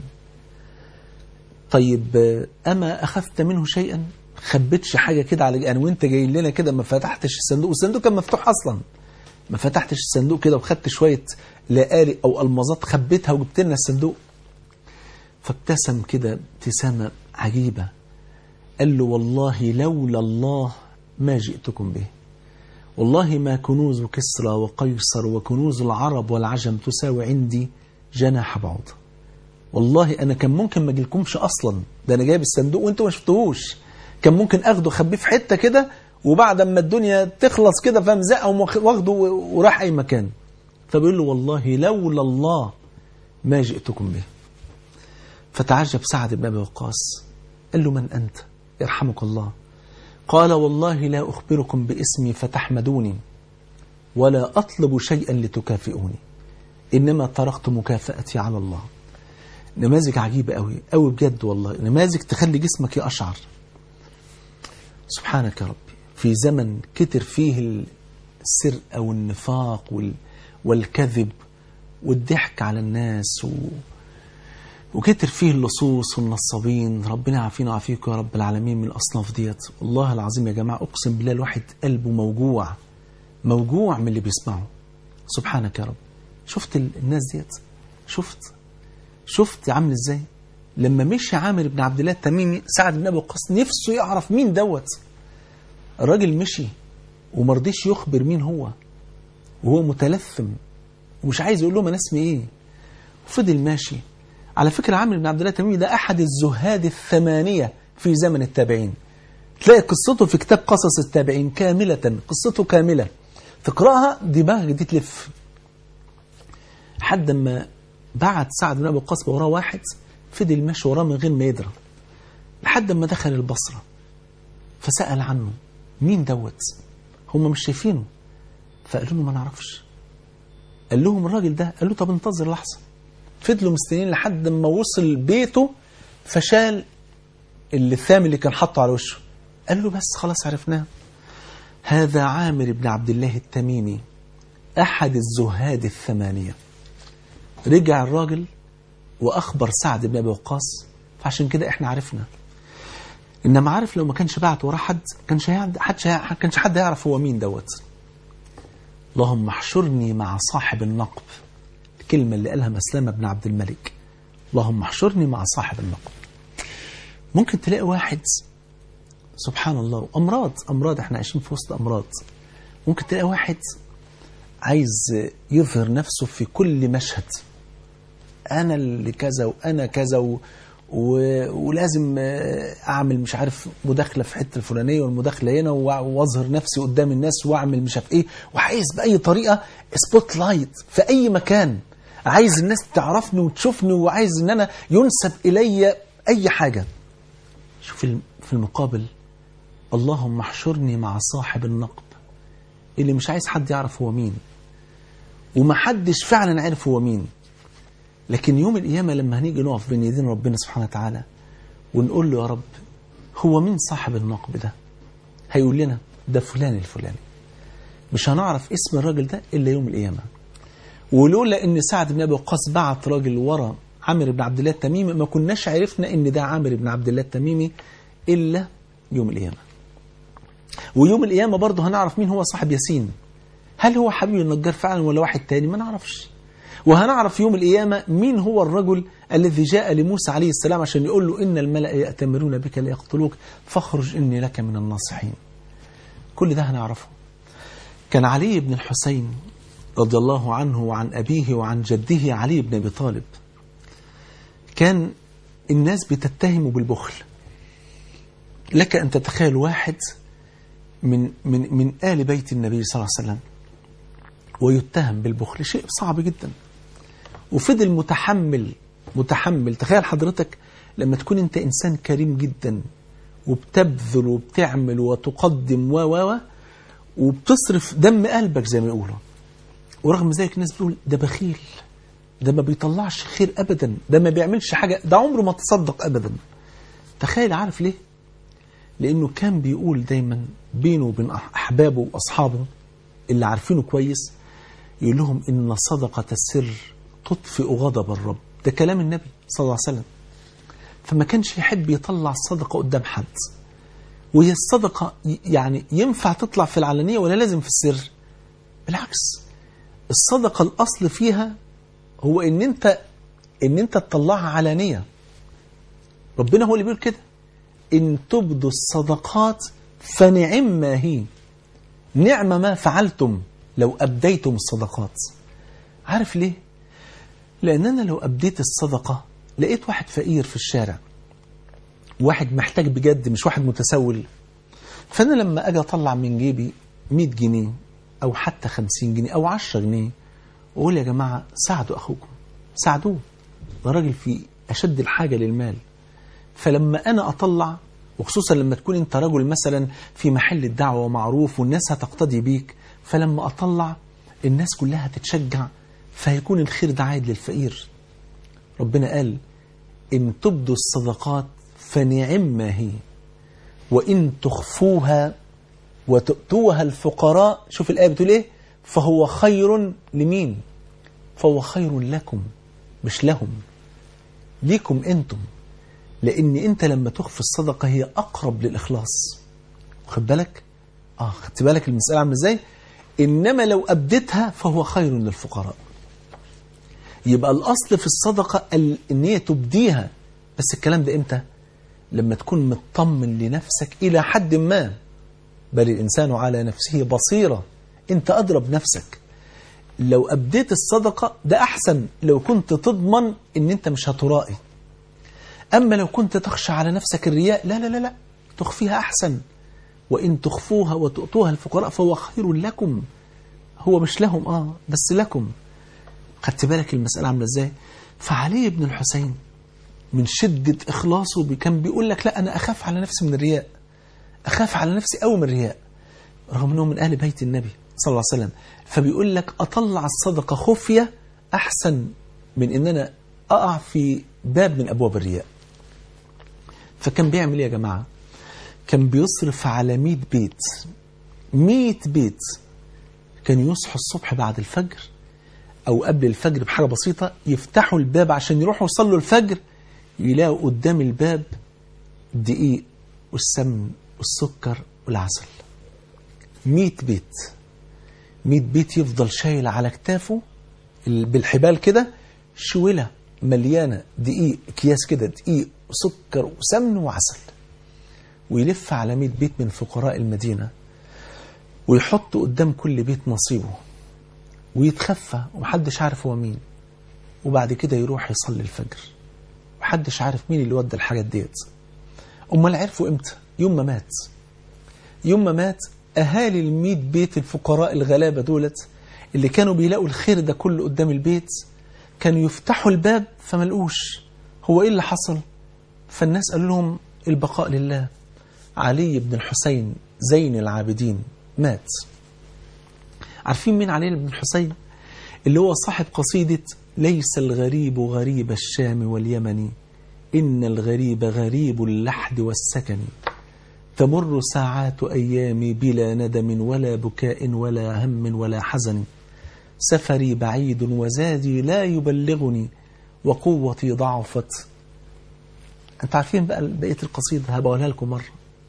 طيب أما أخذت منه شيئا خبتش حاجة كده على يعني وانت جاي لنا كده ما فتحتش الصندوق والصندوق كان مفتوح أصلا ما فتحتش الصندوق كده وخدت شوية لآلئ أو ألمظات خبيتها وجبت لنا الصندوق فابتسم كده ابتسامة عجيبة قال له والله لولا الله ما جئتكم به والله ما كنوز كسرى وقيصر وكنوز العرب والعجم تساوي عندي جناح بعوضة والله أنا كان ممكن ما أجيلكمش أصلا ده أنا جايب الصندوق وأنتوا ما شفتوهوش كان ممكن أخده أخبيه في حتة كده وبعد ما الدنيا تخلص كده فمزقه واخده وراح أي مكان فبيقول له والله لولا الله ما جئتكم به فتعجب سعد بن أبي وقاص قال له من أنت يرحمك الله قال والله لا أخبركم باسمي فتحمدوني ولا أطلب شيئا لتكافئوني إنما تركت مكافأتي على الله نماذج عجيبة قوي قوي بجد والله نماذج تخلي جسمك يقشعر سبحانك يا ربي في زمن كتر فيه السرقة والنفاق وال... والكذب والضحك على الناس و... وكتر فيه اللصوص والنصابين ربنا يعافينا ويعافيكم يا رب العالمين من الأصناف ديت والله العظيم يا جماعة أقسم بالله الواحد قلبه موجوع موجوع من اللي بيسمعه سبحانك يا رب شفت الناس ديت شفت شفت عامل ازاي لما مشي عامر بن عبد الله التميمي سعد بن ابي وقاص نفسه يعرف مين دوت الراجل مشي وما رضيش يخبر مين هو وهو متلثم ومش عايز يقول لهم انا اسمي ايه وفضل ماشي على فكرة عامر بن عبد الله التميمي ده أحد الزهاد الثمانية في زمن التابعين تلاقي قصته في كتاب قصص التابعين كاملة قصته كاملة تقرأها دماغك دي تلف حد ما بعت سعد بن أبي وقاص وراه واحد فضل ماشي وراه من غير ما يدرى لحد ما دخل البصرة فسأل عنه مين دوت هم مش شايفينه فقالوا له ما نعرفش قال لهم الراجل ده قال له طب انتظر لحظة فضلوا مستنيين لحد ما وصل بيته فشال اللثام اللي كان حاطه على وشه قال له بس خلاص عرفناه هذا عامر بن عبد الله التميمي أحد الزهاد الثمانية رجع الراجل وأخبر سعد بن أبي وقاص فعشان كده إحنا عرفنا إنما عارف لو ما كانش بعت وراه حد كانش حد كانش حد يعرف هو مين دوت اللهم احشرني مع صاحب النقب الكلمة اللي قالها مسلمة بن عبد الملك اللهم احشرني مع صاحب النقب ممكن تلاقي واحد سبحان الله أمراض أمراض احنا عايشين في وسط أمراض ممكن تلاقي واحد عايز يظهر نفسه في كل مشهد أنا اللي كذا وأنا كذا و... و... ولازم أعمل مش عارف مداخلة في حتة الفلانية والمداخلة هنا وأظهر نفسي قدام الناس وأعمل مش عارف إيه وعايز بأي طريقة سبوت لايت في أي مكان عايز الناس تعرفني وتشوفني وعايز ان انا ينسب الي اي حاجة شوف في المقابل اللهم احشرني مع صاحب النقب اللي مش عايز حد يعرف هو مين ومحدش فعلا عارف هو مين لكن يوم القيامة لما هنيجي نقف بين يدين ربنا سبحانه وتعالى ونقول له يا رب هو مين صاحب النقب ده هيقول لنا ده فلان الفلاني مش هنعرف اسم الراجل ده إلا يوم القيامة ولولا ان سعد بن ابي وقاص بعت راجل ورا عامر بن عبد الله التميمي ما كناش عرفنا ان ده عامر بن عبد الله التميمي الا يوم القيامه. ويوم القيامه برضه هنعرف مين هو صاحب ياسين. هل هو حبيب النجار فعلا ولا واحد تاني؟ ما نعرفش. وهنعرف يوم القيامه مين هو الرجل الذي جاء لموسى عليه السلام عشان يقول له ان الملأ يأتمرون بك ليقتلوك فاخرج اني لك من الناصحين. كل ده هنعرفه. كان علي بن الحسين رضي الله عنه وعن أبيه وعن جده علي بن أبي طالب كان الناس بتتهمه بالبخل لك أن تتخيل واحد من من من آل بيت النبي صلى الله عليه وسلم ويتهم بالبخل شيء صعب جدا وفضل متحمل متحمل تخيل حضرتك لما تكون انت انسان كريم جدا وبتبذل وبتعمل وتقدم و و و وبتصرف دم قلبك زي ما يقولوا ورغم ذلك الناس بتقول ده بخيل ده ما بيطلعش خير ابدا ده ما بيعملش حاجه ده عمره ما تصدق ابدا تخيل عارف ليه لانه كان بيقول دايما بينه وبين احبابه واصحابه اللي عارفينه كويس يقول لهم ان صدقه السر تطفئ غضب الرب ده كلام النبي صلى الله عليه وسلم فما كانش يحب يطلع الصدقه قدام حد وهي الصدقه يعني ينفع تطلع في العلانيه ولا لازم في السر بالعكس الصدقه الاصل فيها هو ان انت ان انت تطلعها علانيه ربنا هو اللي بيقول كده ان تبدوا الصدقات فنعم ما هي نعم ما فعلتم لو ابديتم الصدقات عارف ليه لان انا لو ابديت الصدقه لقيت واحد فقير في الشارع واحد محتاج بجد مش واحد متسول فانا لما اجي اطلع من جيبي 100 جنيه او حتى 50 جنيه او 10 جنيه واقول يا جماعه ساعدوا اخوكم ساعدوه ده راجل في اشد الحاجه للمال فلما انا اطلع وخصوصا لما تكون انت رجل مثلا في محل الدعوه ومعروف والناس هتقتدي بيك فلما اطلع الناس كلها تتشجع فيكون الخير ده عايد للفقير ربنا قال ان تبدوا الصدقات فنعم ما هي وان تخفوها وتؤتوها الفقراء شوف الايه بتقول ايه فهو خير لمين فهو خير لكم مش لهم ليكم انتم لان انت لما تخفي الصدقه هي اقرب للاخلاص واخد بالك اه خدت بالك المساله عامله ازاي انما لو ابدتها فهو خير للفقراء يبقى الاصل في الصدقه ان هي تبديها بس الكلام ده امتى لما تكون مطمن لنفسك الى حد ما بل الانسان على نفسه بصيره انت ادرى بنفسك لو ابديت الصدقه ده احسن لو كنت تضمن ان انت مش هترائي أما لو كنت تخشى على نفسك الرياء لا لا لا لا تخفيها أحسن وإن تخفوها وتؤتوها الفقراء فهو خير لكم هو مش لهم آه بس لكم خدت بالك المسألة عاملة إزاي فعلي بن الحسين من شدة إخلاصه كان بيقول لك لا أنا أخاف على نفسي من الرياء أخاف على نفسي أوي من الرياء رغم أنه من أهل بيت النبي صلى الله عليه وسلم فبيقول لك أطلع الصدقة خفية أحسن من أن أنا أقع في باب من أبواب الرياء فكان بيعمل ايه يا جماعة كان بيصرف على 100 بيت 100 بيت كان يصحوا الصبح بعد الفجر أو قبل الفجر بحاجة بسيطة يفتحوا الباب عشان يروحوا يصلوا الفجر يلاقوا قدام الباب الدقيق والسمن والسكر والعسل 100 بيت 100 بيت يفضل شايل على كتافه بالحبال كده شولة مليانة دقيق اكياس كده دقيق وسكر وسمن وعسل ويلف على 100 بيت من فقراء المدينة ويحط قدام كل بيت نصيبه ويتخفى ومحدش عارف هو مين وبعد كده يروح يصلي الفجر محدش عارف مين اللي ودى الحاجات ديت امال عرفوا امتى يوم ما مات يوم ما مات اهالي ال بيت الفقراء الغلابه دولت اللي كانوا بيلاقوا الخير ده كله قدام البيت كانوا يفتحوا الباب فما لقوش هو ايه اللي حصل فالناس قالوا لهم البقاء لله علي بن الحسين زين العابدين مات عارفين مين علي بن الحسين اللي هو صاحب قصيدة ليس الغريب غريب الشام واليمن إن الغريب غريب اللحد والسكن تمر ساعات أيامي بلا ندم ولا بكاء ولا هم ولا حزن سفري بعيد وزادي لا يبلغني وقوتي ضعفت انت عارفين بقى بقية القصيدة هبقولها لكم مرة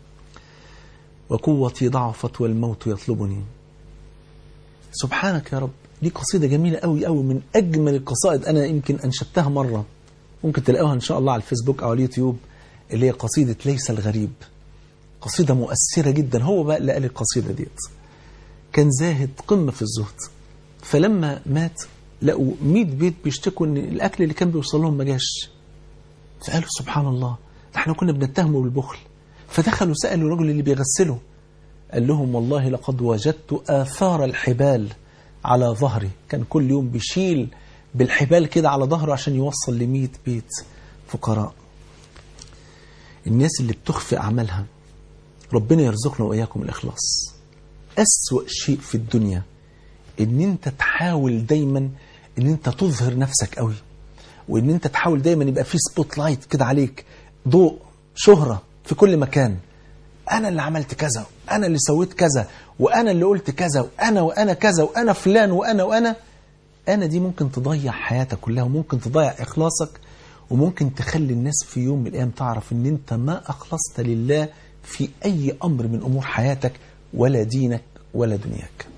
وقوتي ضعفت والموت يطلبني سبحانك يا رب دي قصيدة جميلة قوي قوي من أجمل القصائد أنا يمكن أنشدتها مرة ممكن تلاقوها إن شاء الله على الفيسبوك أو على اليوتيوب اللي هي قصيدة ليس الغريب قصيدة مؤثرة جدا هو بقى اللي قال القصيدة ديت كان زاهد قمة في الزهد فلما مات لقوا 100 بيت بيشتكوا ان الاكل اللي كان بيوصل لهم ما جاش فقالوا سبحان الله ده احنا كنا بنتهمه بالبخل فدخلوا سالوا الرجل اللي بيغسله قال لهم والله لقد وجدت آثار الحبال على ظهري كان كل يوم بيشيل بالحبال كده على ظهره عشان يوصل ل بيت فقراء الناس اللي بتخفي أعمالها ربنا يرزقنا وإياكم الإخلاص أسوأ شيء في الدنيا إن أنت تحاول دايما إن أنت تظهر نفسك قوي وإن أنت تحاول دايما يبقى في سبوت لايت كده عليك ضوء شهرة في كل مكان أنا اللي عملت كذا أنا اللي سويت كذا وأنا اللي قلت كذا وأنا وأنا كذا وأنا فلان وأنا وأنا أنا دي ممكن تضيع حياتك كلها وممكن تضيع إخلاصك وممكن تخلي الناس في يوم من الأيام تعرف أن أنت ما أخلصت لله في أي أمر من أمور حياتك ولا دينك ولا دنياك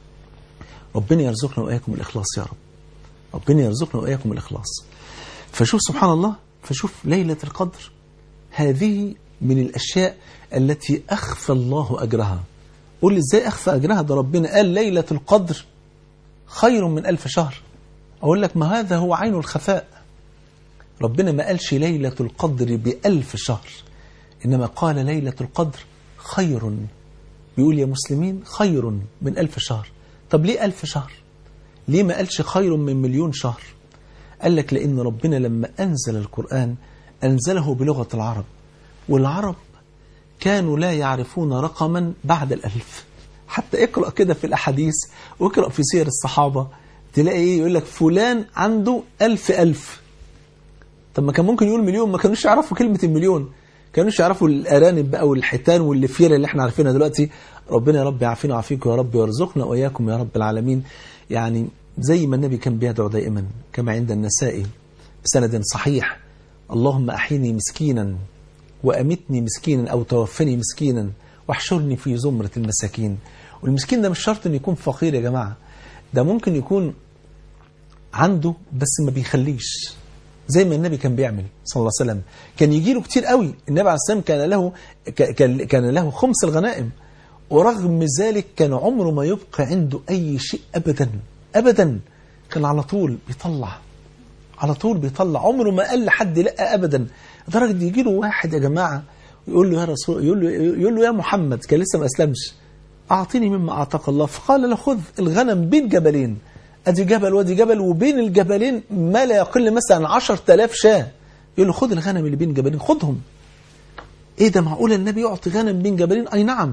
ربنا يرزقنا وإياكم الإخلاص يا رب ربنا يرزقنا وإياكم الإخلاص فشوف سبحان الله فشوف ليلة القدر هذه من الأشياء التي أخفى الله أجرها قول لي إزاي أخفى أجرها ده ربنا قال ليلة القدر خير من ألف شهر أقول لك ما هذا هو عين الخفاء ربنا ما قالش ليلة القدر بألف شهر إنما قال ليلة القدر خير بيقول يا مسلمين خير من ألف شهر طب ليه ألف شهر ليه ما قالش خير من مليون شهر قال لك لأن ربنا لما أنزل القرآن أنزله بلغة العرب والعرب كانوا لا يعرفون رقما بعد الألف حتى اقرأ كده في الأحاديث واقرأ في سير الصحابة تلاقي ايه يقول لك فلان عنده ألف ألف طب ما كان ممكن يقول مليون ما كانوش يعرفوا كلمة المليون كانوش يعرفوا الأرانب بقى والحيتان واللفيرة اللي احنا عارفينها دلوقتي ربنا يا رب يعافينا ويعافيكم يا رب ويرزقنا وإياكم يا رب العالمين يعني زي ما النبي كان بيدعو دائما كما عند النسائي بسند صحيح اللهم أحيني مسكينا وأمتني مسكينا أو توفني مسكينا واحشرني في زمرة المساكين والمسكين ده مش شرط أن يكون فقير يا جماعة ده ممكن يكون عنده بس ما بيخليش زي ما النبي كان بيعمل صلى الله عليه وسلم كان يجي له كتير قوي النبي عليه السلام كان له كان كان له خمس الغنائم ورغم ذلك كان عمره ما يبقى عنده أي شيء أبدا أبدا كان على طول بيطلع على طول بيطلع عمره ما قال لحد لا أبدا لدرجة يجي له واحد يا جماعة يقول له يا رسول يقول له, يقول له يا محمد كان لسه ما أسلمش أعطيني مما أعطاك الله فقال له خذ الغنم بين جبلين أدي جبل وادي جبل وبين الجبلين ما لا يقل مثلا 10000 شاة يقول له خذ الغنم اللي بين جبلين خذهم ايه ده معقول النبي يعطي غنم بين جبلين اي نعم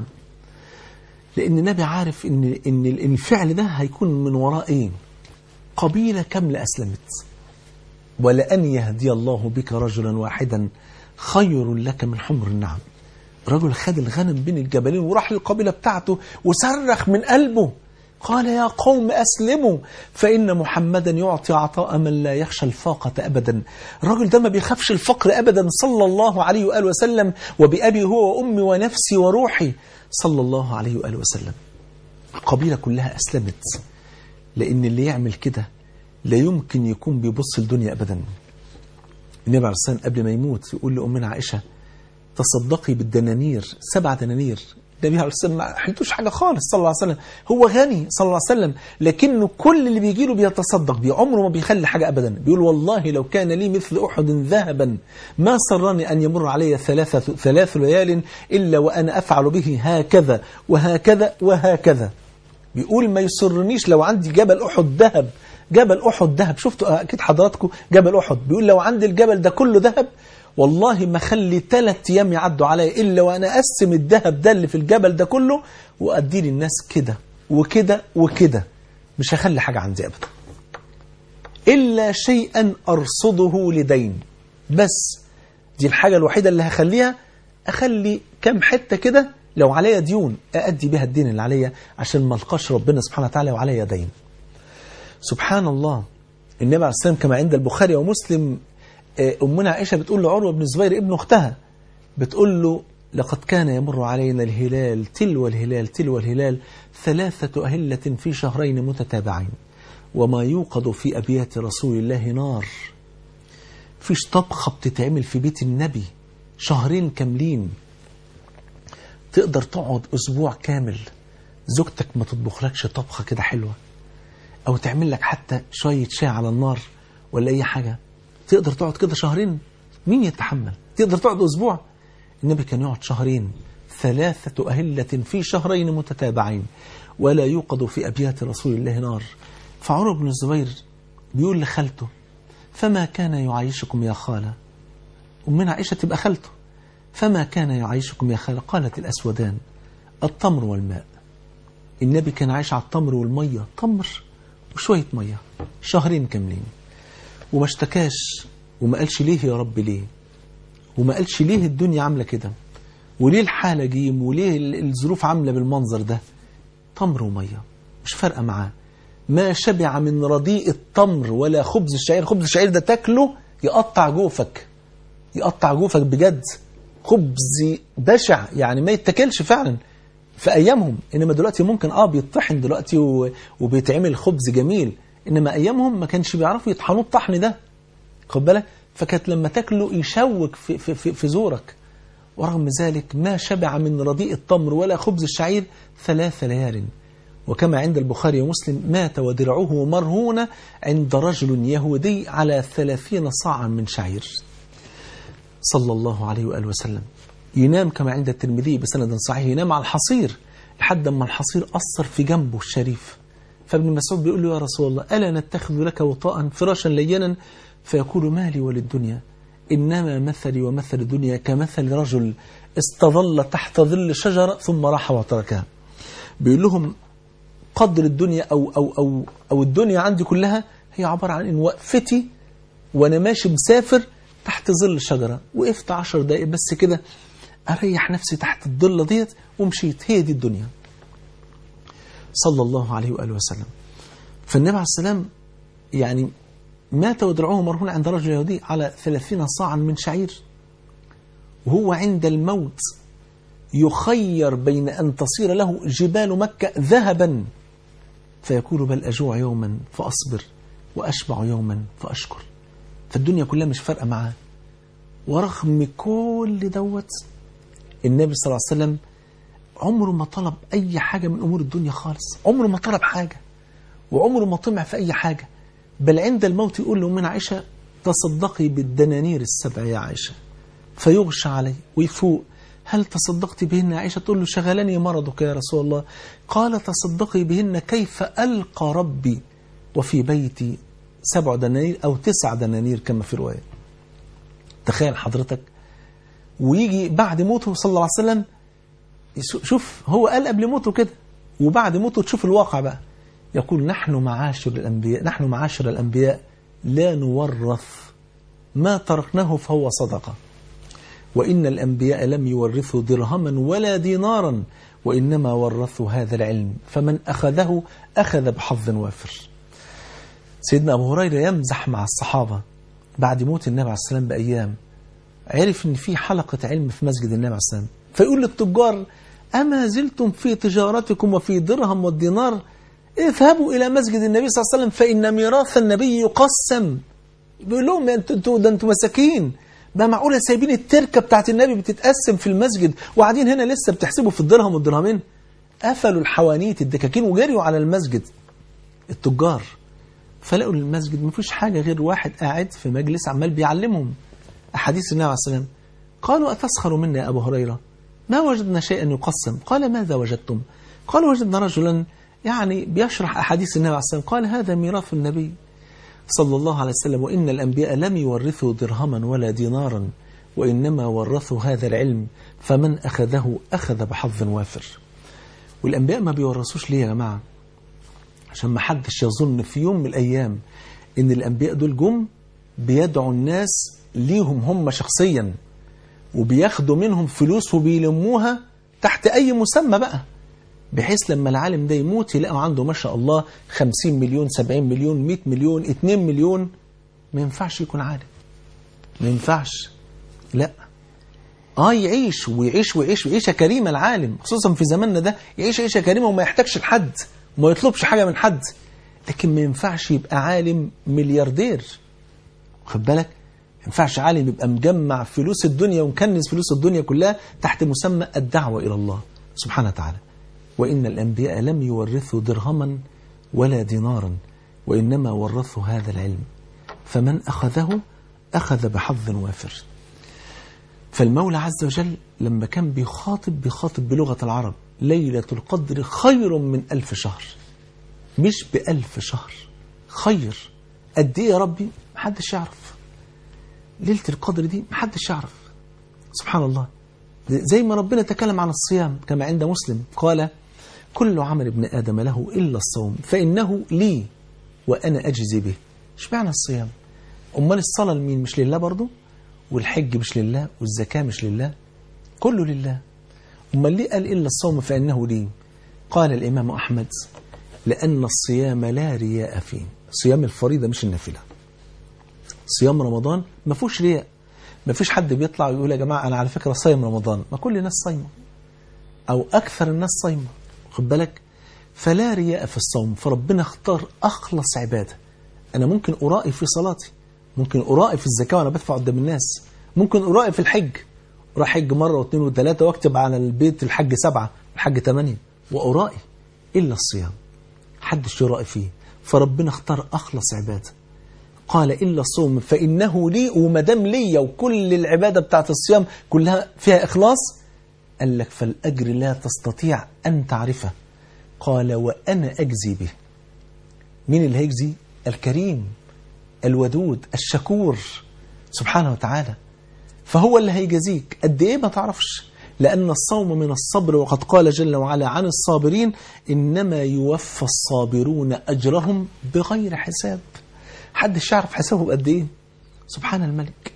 لان النبي عارف ان ان الفعل ده هيكون من وراء ايه قبيله كامله اسلمت ولان يهدي الله بك رجلا واحدا خير لك من حمر النعم رجل خد الغنم بين الجبلين وراح للقبيله بتاعته وصرخ من قلبه قال يا قوم أسلموا فإن محمدا يعطي عطاء من لا يخشى الفاقة أبدا الرجل ده ما بيخافش الفقر أبدا صلى الله عليه وآله وسلم وبأبي هو وأمي ونفسي وروحي صلى الله عليه وآله وسلم القبيلة كلها أسلمت لأن اللي يعمل كده لا يمكن يكون بيبص الدنيا أبدا النبي عليه الصلاة والسلام قبل ما يموت يقول لأمنا عائشة تصدقي بالدنانير سبع دنانير النبي عليه الصلاه والسلام ما حلتوش حاجه خالص صلى الله عليه وسلم هو غني صلى الله عليه وسلم لكنه كل اللي بيجي له بيتصدق بيه عمره ما بيخلي حاجه ابدا بيقول والله لو كان لي مثل احد ذهبا ما سرني ان يمر علي ثلاثه ثلاث ليال الا وانا افعل به هكذا وهكذا وهكذا بيقول ما يسرنيش لو عندي جبل احد ذهب جبل احد ذهب شفتوا اكيد حضراتكم جبل احد بيقول لو عندي الجبل ده كله ذهب والله ما خلي ثلاث ايام يعدوا عليا الا وانا اقسم الذهب ده اللي في الجبل ده كله واديه للناس كده وكده وكده مش هخلي حاجه عندي ابدا الا شيئا ارصده لدين بس دي الحاجه الوحيده اللي هخليها اخلي كام حته كده لو عليا ديون اادي بها الدين اللي عليا عشان ما القاش ربنا سبحانه وتعالى وعليا دين سبحان الله النبي عليه الصلاه والسلام كما عند البخاري ومسلم أمنا عائشة بتقول لعروة بن الزبير ابن أختها بتقول له لقد كان يمر علينا الهلال تلو الهلال تلو الهلال ثلاثة أهلة في شهرين متتابعين وما يوقد في أبيات رسول الله نار فيش طبخة بتتعمل في بيت النبي شهرين كاملين تقدر تقعد أسبوع كامل زوجتك ما تطبخلكش طبخة كده حلوة أو تعمل لك حتى شوية شاي على النار ولا أي حاجة تقدر تقعد كده شهرين مين يتحمل تقدر تقعد أسبوع النبي كان يقعد شهرين ثلاثة أهلة في شهرين متتابعين ولا يوقد في أبيات رسول الله نار فعمر بن الزبير بيقول لخالته فما كان يعيشكم يا خالة أمنا عائشة تبقى خالته فما كان يعيشكم يا خالة قالت الأسودان التمر والماء النبي كان عايش على التمر والمية تمر وشوية مية شهرين كاملين وما اشتكاش وما قالش ليه يا رب ليه وما قالش ليه الدنيا عاملة كده وليه الحالة جيم وليه ال- الظروف عاملة بالمنظر ده تمر ومية مش فارقة معاه ما شبع من رديء التمر ولا خبز الشعير خبز الشعير ده تاكله يقطع جوفك يقطع جوفك بجد خبز بشع يعني ما يتاكلش فعلا في ايامهم انما دلوقتي ممكن اه بيطحن دلوقتي و- وبيتعمل خبز جميل انما ايامهم ما كانش بيعرفوا يطحنوه الطحن ده خد بالك فكانت لما تاكله يشوك في, في, في, في زورك ورغم ذلك ما شبع من رديء التمر ولا خبز الشعير ثلاث ليال وكما عند البخاري ومسلم مات ودرعه مرهونة عند رجل يهودي على ثلاثين صاعا من شعير صلى الله عليه وآله وسلم ينام كما عند الترمذي بسند صحيح ينام على الحصير لحد ما الحصير أثر في جنبه الشريف فابن مسعود بيقول له يا رسول الله ألا نتخذ لك وطاء فراشا لينا فيقول مالي وللدنيا إنما مثلي ومثل الدنيا كمثل رجل استظل تحت ظل شجرة ثم راح وتركها بيقول لهم قدر الدنيا أو, أو, أو, أو الدنيا عندي كلها هي عبارة عن إن وقفتي وأنا ماشي مسافر تحت ظل شجرة وقفت عشر دقايق بس كده أريح نفسي تحت الظلة ديت ومشيت هي دي الدنيا صلى الله عليه وآله وسلم فالنبي عليه السلام يعني مات ودرعه مرهون عند رجل يهودي على ثلاثين صاعا من شعير وهو عند الموت يخير بين أن تصير له جبال مكة ذهبا فيقول بل أجوع يوما فأصبر وأشبع يوما فأشكر فالدنيا كلها مش فارقة معاه ورغم كل دوت النبي صلى الله عليه وسلم عمره ما طلب أي حاجة من أمور الدنيا خالص عمره ما طلب حاجة وعمره ما طمع في أي حاجة بل عند الموت يقول له من عائشة تصدقي بالدنانير السبع يا عائشة فيغشى عليه ويفوق هل تصدقت بهن يا عائشة تقول له شغلني مرضك يا رسول الله قال تصدقي بهن كيف ألقى ربي وفي بيتي سبع دنانير أو تسع دنانير كما في رواية تخيل حضرتك ويجي بعد موته صلى الله عليه وسلم شوف هو قال قبل موته كده وبعد موته تشوف الواقع بقى يقول نحن معاشر الأنبياء نحن معاشر الأنبياء لا نورث ما تركناه فهو صدقة وإن الأنبياء لم يورثوا درهما ولا دينارا وإنما ورثوا هذا العلم فمن أخذه أخذ بحظ وافر سيدنا أبو هريرة يمزح مع الصحابة بعد موت النبي عليه السلام بأيام عرف أن في حلقة علم في مسجد النبي عليه السلام فيقول للتجار أما زلتم في تجارتكم وفي درهم والدينار اذهبوا إلى مسجد النبي صلى الله عليه وسلم فإن ميراث النبي يقسم بيقول لهم انتوا انتوا ده انتوا مساكين بقى معقولة سايبين التركة بتاعت النبي بتتقسم في المسجد وقاعدين هنا لسه بتحسبوا في الدرهم والدرهمين قفلوا الحوانيت الدكاكين وجريوا على المسجد التجار فلقوا المسجد ما فيش حاجة غير واحد قاعد في مجلس عمال بيعلمهم أحاديث النبي عليه السلام قالوا أتسخر منا يا أبو هريرة ما وجدنا شيئا يقسم قال ماذا وجدتم قالوا وجدنا رجلا يعني بيشرح أحاديث النبي عليه السلام قال هذا ميراث النبي صلى الله عليه وسلم وإن الأنبياء لم يورثوا درهما ولا دينارا وإنما ورثوا هذا العلم فمن أخذه أخذ بحظ وافر والأنبياء ما بيورثوش ليه يا جماعة عشان ما حدش يظن في يوم من الأيام إن الأنبياء دول جم بيدعوا الناس ليهم هم شخصيا وبياخدوا منهم فلوس وبيلموها تحت أي مسمى بقى بحيث لما العالم ده يموت يلاقوا عنده ما شاء الله 50 مليون 70 مليون 100 مليون 2 مليون ما ينفعش يكون عالم ما ينفعش لا اه يعيش ويعيش ويعيش ويعيش كريمة العالم خصوصا في زماننا ده يعيش عيشة كريمة وما يحتاجش لحد وما يطلبش حاجة من حد لكن ما ينفعش يبقى عالم ملياردير خد بالك ما ينفعش عالم يبقى مجمع فلوس الدنيا ومكنز فلوس الدنيا كلها تحت مسمى الدعوة إلى الله سبحانه وتعالى وإن الأنبياء لم يورثوا درهما ولا دينارا وإنما ورثوا هذا العلم فمن أخذه أخذ بحظ وافر فالمولى عز وجل لما كان بيخاطب بيخاطب بلغة العرب ليلة القدر خير من ألف شهر مش بألف شهر خير قد إيه يا ربي محدش يعرف ليلة القدر دي محدش يعرف سبحان الله زي ما ربنا تكلم عن الصيام كما عند مسلم قال كل عمل ابن آدم له إلا الصوم فإنه لي وأنا أجزي به مش معنى الصيام أمال الصلاة لمين مش لله برضو والحج مش لله والزكاة مش لله كله لله أمال ليه قال إلا الصوم فإنه لي قال الإمام أحمد لأن الصيام لا رياء فيه صيام الفريضة مش النافلة صيام رمضان ما فيهوش رياء ما فيش حد بيطلع ويقول يا جماعة أنا على فكرة صايم رمضان ما كل الناس صايمة أو أكثر الناس صايمة خد بالك فلا رياء في الصوم فربنا اختار أخلص عبادة أنا ممكن أرائي في صلاتي ممكن أرائي في الزكاة وأنا بدفع قدام الناس ممكن أرائي في الحج أروح حج مرة واثنين وثلاثة واكتب على البيت الحج سبعة الحج ثمانية وأرائي إلا الصيام حدش يرائي فيه فربنا اختار أخلص عبادة قال إلا الصوم فإنه لي ومدام لي وكل العبادة بتاعت الصيام كلها فيها إخلاص قال لك فالأجر لا تستطيع أن تعرفه قال وأنا أجزي به مين اللي هيجزي الكريم الودود الشكور سبحانه وتعالى فهو اللي هيجازيك قد إيه ما تعرفش لأن الصوم من الصبر وقد قال جل وعلا عن الصابرين إنما يوفى الصابرون أجرهم بغير حساب حدش يعرف حسابه قد إيه سبحان الملك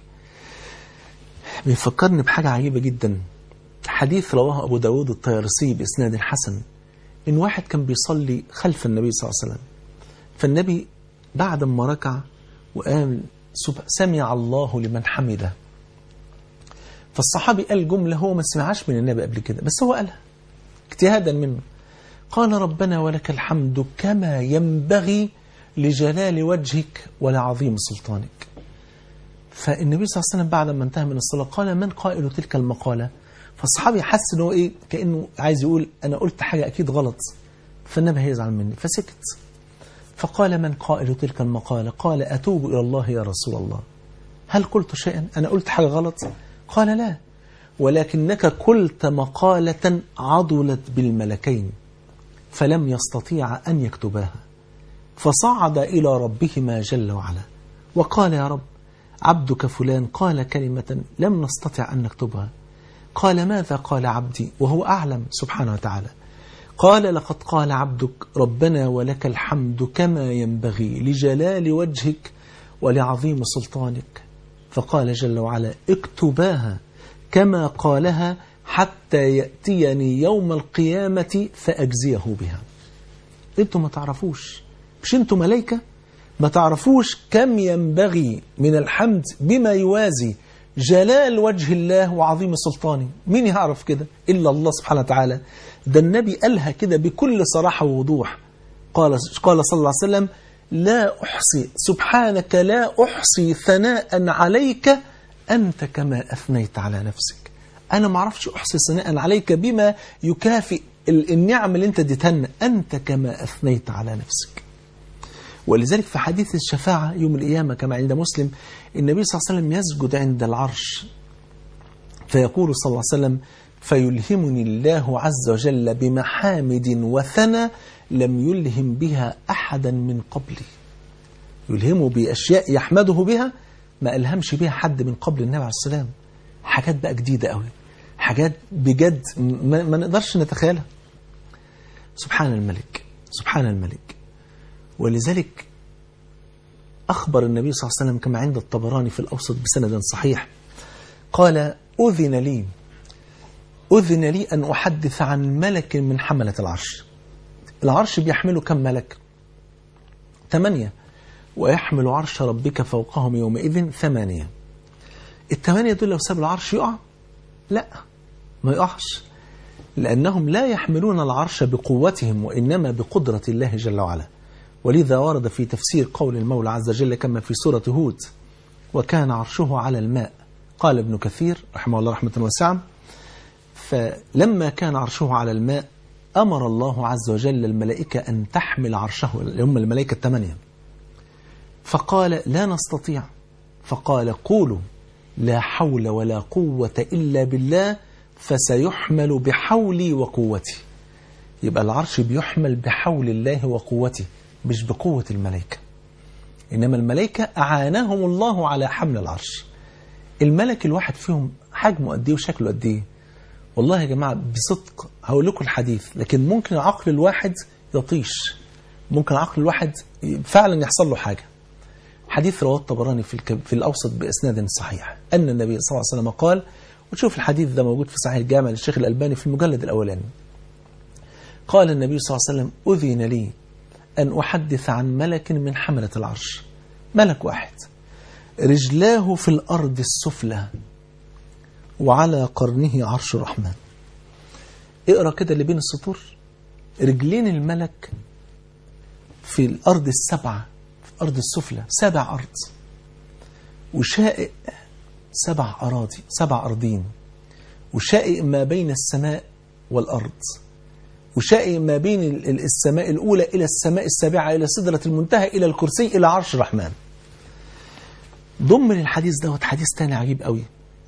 بيفكرني بحاجة عجيبة جدا حديث رواه أبو داود الطيارسي بإسناد حسن إن واحد كان بيصلي خلف النبي صلى الله عليه وسلم فالنبي بعد ما ركع وقال سمع الله لمن حمده فالصحابي قال جملة هو ما سمعهاش من النبي قبل كده بس هو قالها اجتهادا منه قال ربنا ولك الحمد كما ينبغي لجلال وجهك ولعظيم سلطانك فالنبي صلى الله عليه وسلم بعد ما انتهى من الصلاة قال من قائل تلك المقالة فالصحابي حس ان هو ايه كأنه عايز يقول انا قلت حاجة اكيد غلط فالنبي هيزعل مني فسكت فقال من قائل تلك المقالة قال أتوب إلى الله يا رسول الله هل قلت شيئا أنا قلت حاجة غلط قال لا ولكنك قلت مقالة عضلت بالملكين فلم يستطيع أن يكتباها فصعد إلى ربهما جل وعلا وقال يا رب عبدك فلان قال كلمة لم نستطع أن نكتبها قال ماذا قال عبدي وهو أعلم سبحانه وتعالى قال لقد قال عبدك ربنا ولك الحمد كما ينبغي لجلال وجهك ولعظيم سلطانك فقال جل وعلا اكتباها كما قالها حتى يأتيني يوم القيامة فأجزيه بها انتم ما تعرفوش مش انتم ملايكة ما تعرفوش كم ينبغي من الحمد بما يوازي جلال وجه الله وعظيم سلطانه مين يعرف كده إلا الله سبحانه وتعالى ده النبي قالها كده بكل صراحة ووضوح قال, قال صلى الله عليه وسلم لا أحصي سبحانك لا أحصي ثناء عليك أنت كما أثنيت على نفسك أنا ما أعرفش أحصي ثناء عليك بما يكافئ النعم اللي أنت اديتها أنت كما أثنيت على نفسك ولذلك في حديث الشفاعة يوم القيامة كما عند مسلم النبي صلى الله عليه وسلم يسجد عند العرش فيقول صلى الله عليه وسلم فيلهمني الله عز وجل بمحامد وثنى لم يلهم بها أحدا من قبلي يلهمه بأشياء يحمده بها ما ألهمش بها حد من قبل النبي عليه السلام حاجات بقى جديدة قوي حاجات بجد ما, ما نقدرش نتخيلها سبحان الملك سبحان الملك ولذلك أخبر النبي صلى الله عليه وسلم كما عند الطبراني في الأوسط بسند صحيح قال أذن لي أذن لي أن أحدث عن ملك من حملة العرش العرش بيحمله كم ملك ثمانية ويحمل عرش ربك فوقهم يومئذ ثمانية الثمانية دول لو ساب العرش يقع لا ما يقعش لأنهم لا يحملون العرش بقوتهم وإنما بقدرة الله جل وعلا ولذا ورد في تفسير قول المولى عز وجل كما في سورة هود وكان عرشه على الماء قال ابن كثير رحمه الله رحمة واسعة فلما كان عرشه على الماء أمر الله عز وجل الملائكة أن تحمل عرشه اللي هم الملائكة الثمانية فقال لا نستطيع فقال قولوا لا حول ولا قوة إلا بالله فسيحمل بحولي وقوتي يبقى العرش بيحمل بحول الله وقوته مش بقوة الملائكة إنما الملائكة أعانهم الله على حمل العرش الملك الواحد فيهم حجمه قد ايه وشكله قد ايه والله يا جماعة بصدق هقول لكم الحديث لكن ممكن عقل الواحد يطيش ممكن عقل الواحد فعلا يحصل له حاجة حديث رواه الطبراني في, الكب في الأوسط بإسناد صحيح أن النبي صلى الله عليه وسلم قال وتشوف الحديث ده موجود في صحيح الجامع للشيخ الألباني في المجلد الأولاني قال النبي صلى الله عليه وسلم أذن لي أن أحدث عن ملك من حملة العرش ملك واحد رجلاه في الأرض السفلى وعلى قرنه عرش الرحمن اقرأ كده اللي بين السطور رجلين الملك في الأرض السبعة في الأرض السفلى سبع أرض وشائق سبع أراضي سبع أرضين وشائق ما بين السماء والأرض وشائق ما بين السماء الأولى إلى السماء السابعة إلى سدرة المنتهى إلى الكرسي إلى عرش الرحمن ضمن الحديث دوت حديث تاني عجيب قوي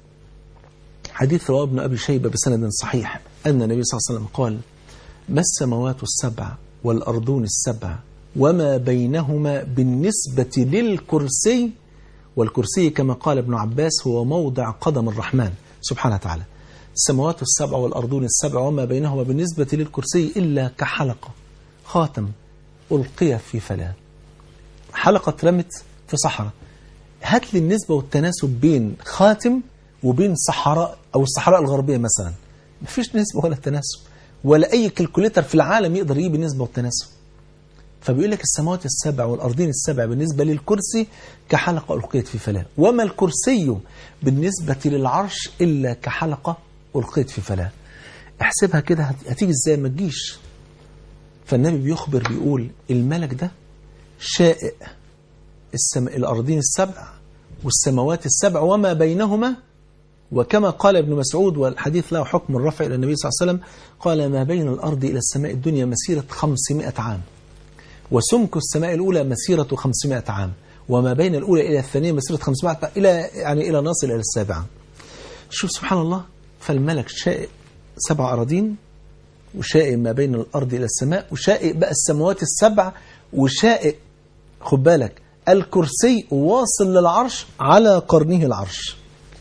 حديث رواه ابن أبي شيبة بسند صحيح أن النبي صلى الله عليه وسلم قال ما السماوات السبع والأرضون السبع وما بينهما بالنسبة للكرسي والكرسي كما قال ابن عباس هو موضع قدم الرحمن سبحانه وتعالى السماوات السبع والأرضون السبع وما بينهما بالنسبة للكرسي إلا كحلقة خاتم ألقي في فلاة حلقة رمت في صحراء هات لي النسبة والتناسب بين خاتم وبين صحراء أو الصحراء الغربية مثلا مفيش نسبة ولا تناسب ولا أي كالكوليتر في العالم يقدر يجيب النسبة والتناسب فبيقول لك السماوات السبع والأرضين السبع بالنسبة للكرسي كحلقة ألقيت في فلاة وما الكرسي بالنسبة للعرش إلا كحلقة ألقيت في فلاة احسبها كده هتيجي ازاي ما تجيش فالنبي بيخبر بيقول الملك ده شائق السماء الأرضين السبع والسماوات السبع وما بينهما وكما قال ابن مسعود والحديث له حكم الرفع إلى النبي صلى الله عليه وسلم قال ما بين الأرض إلى السماء الدنيا مسيرة 500 عام وسمك السماء الأولى مسيرة 500 عام وما بين الأولى إلى الثانية مسيرة 500 عام إلى يعني إلى نصل إلى السابعة شوف سبحان الله فالملك شائق سبع أراضين وشائق ما بين الأرض إلى السماء وشائق بقى السماوات السبع وشائق خد بالك الكرسي واصل للعرش على قرنه العرش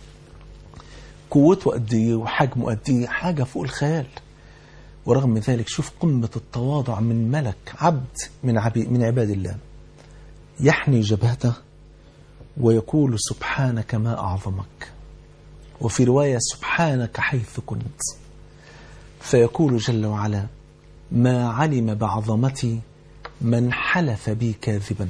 قوته قد ايه وحجمه قد ايه حاجه فوق الخيال ورغم ذلك شوف قمه التواضع من ملك عبد من عبي من عباد الله يحني جبهته ويقول سبحانك ما اعظمك وفي روايه سبحانك حيث كنت فيقول جل وعلا ما علم بعظمتي من حلف بي كاذبا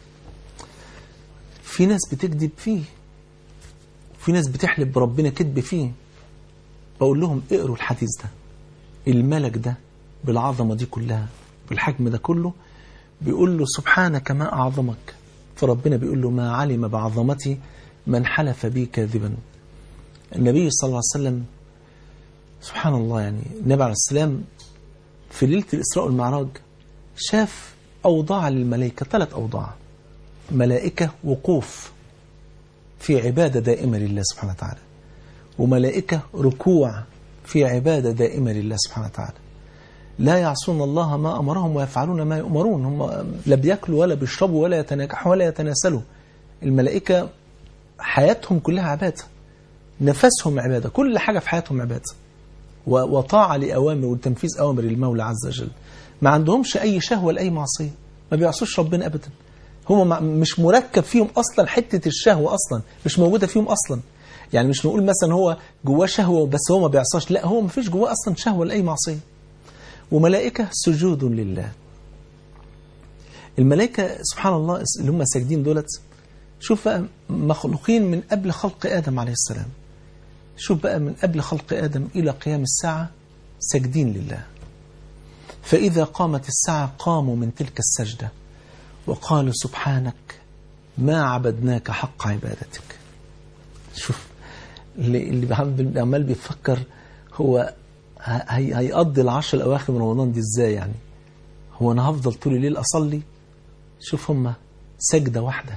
في ناس بتكذب فيه في ناس بتحلف بربنا كذب فيه بقول لهم اقروا الحديث ده الملك ده بالعظمة دي كلها بالحجم ده كله بيقول له سبحانك ما أعظمك فربنا بيقول له ما علم بعظمتي من حلف بي كاذبا النبي صلى الله عليه وسلم سبحان الله يعني النبي عليه السلام في ليلة الإسراء والمعراج شاف أوضاع للملائكة ثلاث أوضاع ملائكة وقوف في عبادة دائمة لله سبحانه وتعالى وملائكة ركوع في عبادة دائمة لله سبحانه وتعالى لا يعصون الله ما أمرهم ويفعلون ما يؤمرون هم لا بياكلوا ولا بيشربوا ولا يتناكحوا ولا يتناسلوا الملائكة حياتهم كلها عبادة نفسهم عبادة كل حاجة في حياتهم عبادة وطاعة لأوامر وتنفيذ أوامر المولى عز وجل ما عندهمش أي شهوة لأي معصية ما بيعصوش ربنا أبدا هم مش مركب فيهم أصلا حتة الشهوة أصلا مش موجودة فيهم أصلا يعني مش نقول مثلا هو جواه شهوة بس هو ما بيعصاش لا هو ما فيش جواه أصلا شهوة لأي معصية وملائكة سجود لله الملائكة سبحان الله اللي هم ساجدين دولت شوف بقى مخلوقين من قبل خلق آدم عليه السلام شوف بقى من قبل خلق آدم إلى قيام الساعة ساجدين لله فإذا قامت الساعة قاموا من تلك السجدة وقالوا سبحانك ما عبدناك حق عبادتك شوف اللي, اللي عمال بيفكر هو هي هيقضي العشر الأواخر من رمضان دي ازاي يعني هو أنا هفضل طول الليل أصلي شوف هم سجدة واحدة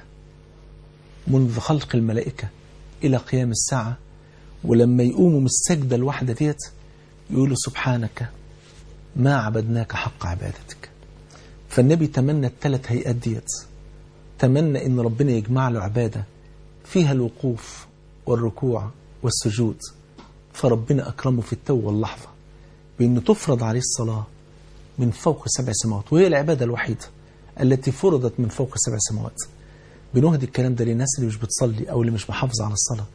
منذ خلق الملائكة إلى قيام الساعة ولما يقوموا من السجدة الواحدة ديت يقولوا سبحانك ما عبدناك حق عبادتك فالنبي تمنى الثلاث هيئات ديت تمنى ان ربنا يجمع له عبادة فيها الوقوف والركوع والسجود فربنا أكرمه في التو واللحظة بأنه تفرض عليه الصلاة من فوق سبع سماوات وهي العبادة الوحيدة التي فرضت من فوق سبع سماوات بنهدي الكلام ده للناس اللي مش بتصلي أو اللي مش محافظة على الصلاة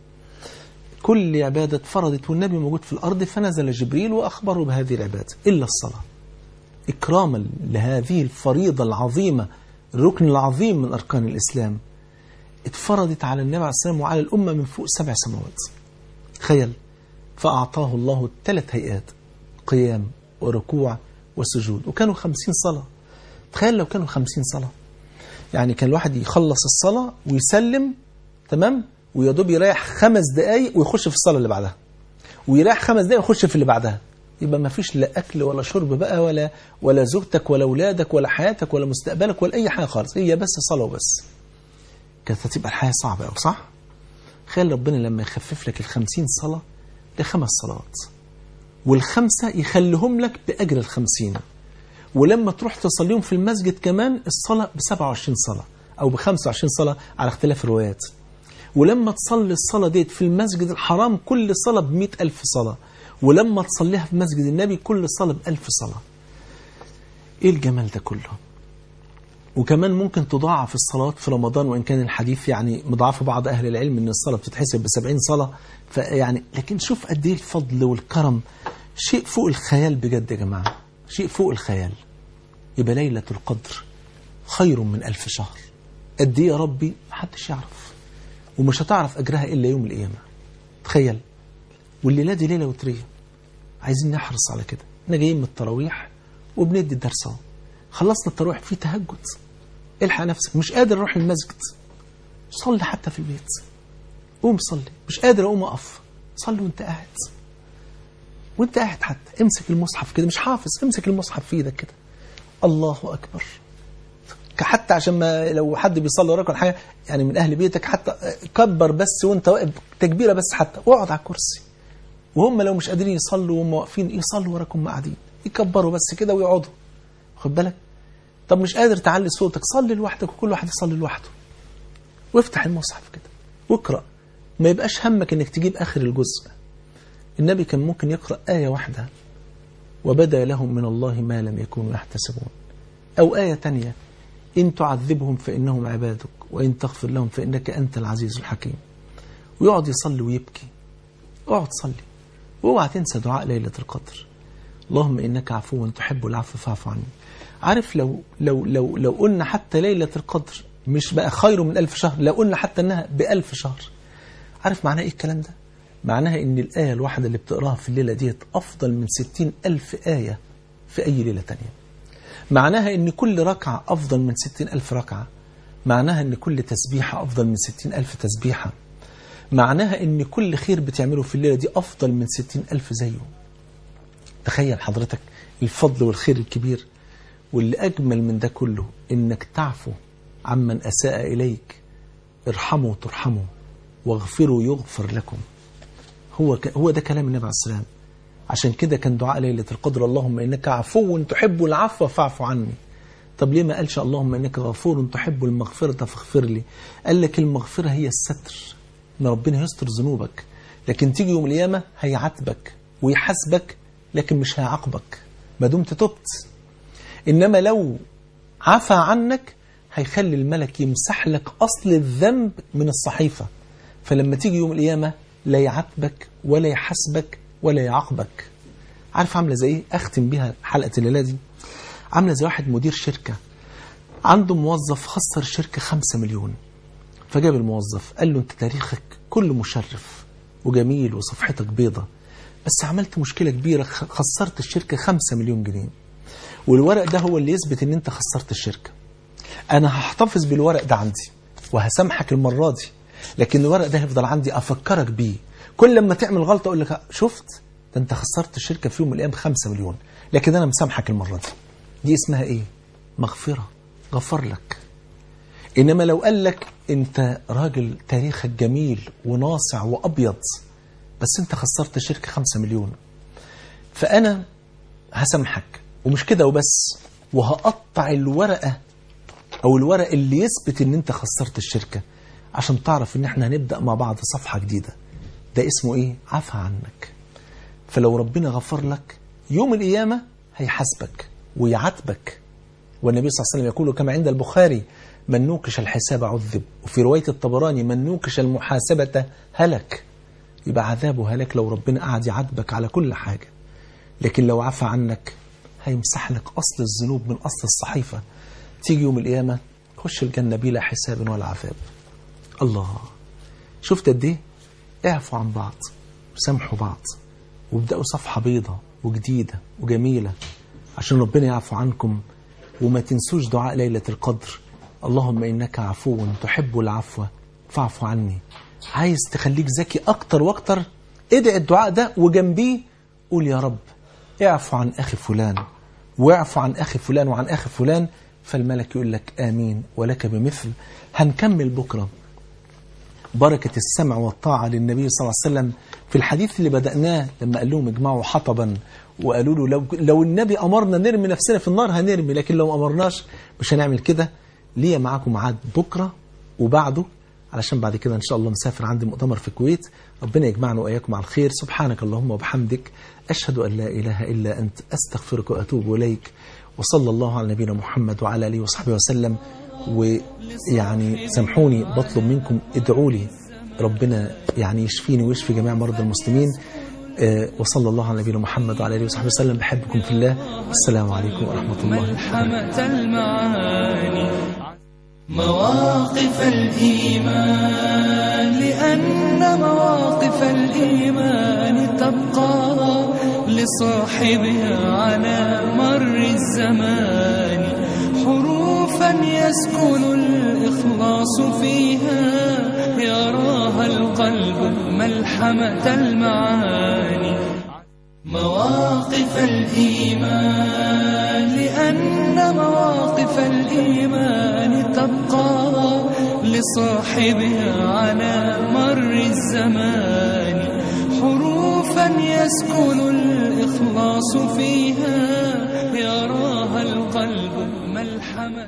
كل عبادة فرضت والنبي موجود في الأرض فنزل جبريل وأخبره بهذه العبادة إلا الصلاة إكراما لهذه الفريضة العظيمة الركن العظيم من أركان الإسلام اتفرضت على النبي عليه السلام وعلى الأمة من فوق سبع سماوات تخيل فأعطاه الله ثلاث هيئات قيام وركوع وسجود وكانوا خمسين صلاة تخيل لو كانوا خمسين صلاة يعني كان الواحد يخلص الصلاة ويسلم تمام ويدوب يريح خمس دقايق ويخش في الصلاة اللي بعدها ويريح خمس دقايق ويخش في اللي بعدها يبقى ما فيش لا أكل ولا شرب بقى ولا ولا زوجتك ولا أولادك ولا حياتك ولا مستقبلك ولا أي حاجة خالص هي بس صلاة وبس كانت هتبقى الحياة صعبة أوي صح؟ خيال ربنا لما يخفف لك الخمسين صلاة لخمس صلوات والخمسة يخليهم لك بأجر الخمسين ولما تروح تصليهم في المسجد كمان الصلاة ب 27 صلاة أو ب 25 صلاة على اختلاف الروايات ولما تصلي الصلاة ديت في المسجد الحرام كل صلاة ب ألف صلاة ولما تصليها في مسجد النبي كل صلاة بألف صلاة إيه الجمال ده كله وكمان ممكن تضاعف الصلاة في رمضان وإن كان الحديث يعني مضاعف بعض أهل العلم أن الصلاة بتتحسب بسبعين صلاة فيعني لكن شوف قد إيه الفضل والكرم شيء فوق الخيال بجد يا جماعة شيء فوق الخيال يبقى ليلة القدر خير من ألف شهر قد إيه يا ربي محدش يعرف ومش هتعرف أجرها إلا يوم القيامة تخيل والليلة دي ليلة وترية عايزين نحرص على كده احنا جايين من التراويح وبندي الدرس اهو خلصنا التراويح في تهجد الحق نفسك مش قادر اروح المسجد صلي حتى في البيت قوم صلي مش قادر اقوم اقف صلي وانت قاعد وانت قاعد حتى امسك المصحف كده مش حافظ امسك المصحف في ايدك كده الله اكبر حتى عشان ما لو حد بيصلي وراك ولا حاجه يعني من اهل بيتك حتى كبر بس وانت واقف تكبيره بس حتى واقعد على الكرسي وهم لو مش قادرين يصلوا وهم واقفين يصلوا وراكم قاعدين يكبروا بس كده ويقعدوا خد بالك طب مش قادر تعلي صوتك صلي لوحدك وكل واحد يصلي لوحده وافتح المصحف كده واقرا ما يبقاش همك انك تجيب اخر الجزء النبي كان ممكن يقرا ايه واحده وبدا لهم من الله ما لم يكونوا يحتسبون او ايه تانية إن تعذبهم فإنهم عبادك وإن تغفر لهم فإنك أنت العزيز الحكيم ويقعد يصلي ويبكي اقعد صلي واوعى تنسى دعاء ليلة القدر اللهم إنك عفو تحب العفو فاعف عني عارف لو لو لو لو قلنا حتى ليلة القدر مش بقى خير من ألف شهر لو قلنا حتى إنها بألف شهر عارف معناها إيه الكلام ده معناها إن الآية الواحدة اللي بتقراها في الليلة ديت أفضل من ستين ألف آية في أي ليلة تانية معناها ان كل ركعة أفضل من ستين ألف ركعة معناها ان كل تسبيحة أفضل من ستين ألف تسبيحة معناها ان كل خير بتعمله في الليلة دي أفضل من ستين ألف زيه تخيل حضرتك الفضل والخير الكبير واللي أجمل من ده كله إنك تعفو عمن أساء إليك ارحموا ترحموا واغفروا يغفر لكم هو ك... هو ده كلام النبي عليه السلام عشان كده كان دعاء ليلة القدر اللهم إنك عفو تحب العفو فاعف عني طب ليه ما قالش اللهم إنك غفور تحب المغفرة فاغفر لي قال لك المغفرة هي الستر إن ربنا يستر ذنوبك لكن تيجي يوم القيامة هيعاتبك ويحاسبك لكن مش هيعاقبك ما دمت تبت إنما لو عفى عنك هيخلي الملك يمسح لك أصل الذنب من الصحيفة فلما تيجي يوم القيامة لا يعاتبك ولا يحاسبك ولا يعاقبك عارف عامله زي ايه اختم بيها حلقه الليله دي عامله زي واحد مدير شركه عنده موظف خسر الشركه 5 مليون فجاب الموظف قال له انت تاريخك كله مشرف وجميل وصفحتك بيضة بس عملت مشكلة كبيرة خسرت الشركة 5 مليون جنيه والورق ده هو اللي يثبت ان انت خسرت الشركة انا هحتفظ بالورق ده عندي وهسامحك المرة دي لكن الورق ده هيفضل عندي افكرك بيه كل لما تعمل غلطة أقول لك شفت ده أنت خسرت الشركة في يوم من الأيام 5 مليون لكن أنا مسامحك المرة دي دي اسمها إيه مغفرة غفر لك إنما لو قال لك أنت راجل تاريخك جميل وناصع وأبيض بس أنت خسرت شركة خمسة مليون فأنا هسامحك ومش كده وبس وهقطع الورقة أو الورق اللي يثبت أن أنت خسرت الشركة عشان تعرف أن احنا هنبدأ مع بعض صفحة جديدة ده اسمه إيه؟ عفى عنك فلو ربنا غفر لك يوم القيامة هيحاسبك ويعاتبك والنبي صلى الله عليه وسلم يقول كما عند البخاري من نوقش الحساب عذب وفي رواية الطبراني من نوقش المحاسبة هلك يبقى عذابه هلك لو ربنا قعد يعاتبك على كل حاجة لكن لو عفى عنك هيمسح لك أصل الذنوب من أصل الصحيفة تيجي يوم القيامة خش الجنة بلا حساب ولا عذاب الله شفت قد ايه اعفوا عن بعض وسامحوا بعض وابدأوا صفحة بيضة وجديدة وجميلة عشان ربنا يعفو عنكم وما تنسوش دعاء ليلة القدر اللهم إنك عفو تحب العفو فاعف عني عايز تخليك ذكي أكتر وأكتر ادعي الدعاء ده وجنبيه قول يا رب اعفو عن أخي فلان واعفو عن أخي فلان وعن أخي فلان فالملك يقول لك آمين ولك بمثل هنكمل بكرة بركة السمع والطاعة للنبي صلى الله عليه وسلم في الحديث اللي بدأناه لما قال لهم اجمعوا حطبا وقالوا له لو, لو النبي أمرنا نرمي نفسنا في النار هنرمي لكن لو ما أمرناش مش هنعمل كده ليا معاكم ميعاد بكرة وبعده علشان بعد كده إن شاء الله مسافر عندي مؤتمر في الكويت ربنا يجمعنا وإياكم على الخير سبحانك اللهم وبحمدك أشهد أن لا إله إلا أنت أستغفرك وأتوب إليك وصلى الله على نبينا محمد وعلى آله وصحبه وسلم ويعني سامحوني بطلب منكم ادعوا لي ربنا يعني يشفيني ويشفي جميع مرضى المسلمين آه، وصلى الله على نبينا محمد وعلى اله وصحبه وسلم بحبكم في الله السلام عليكم ورحمه الله وبركاته ملحمة المعاني مواقف الإيمان لأن مواقف الإيمان تبقى لصاحبها على مر الزمان حروفا يسكن الإخلاص فيها يراها القلب ملحمة المعاني مواقف الإيمان لأن مواقف الإيمان تبقى لصاحبها على مر الزمان حروفا يسكن الإخلاص فيها يراها القلب ملحمة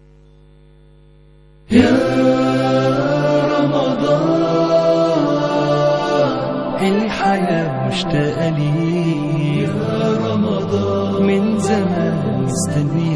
الحياة مشتاقة لي يا رمضان من زمان مستني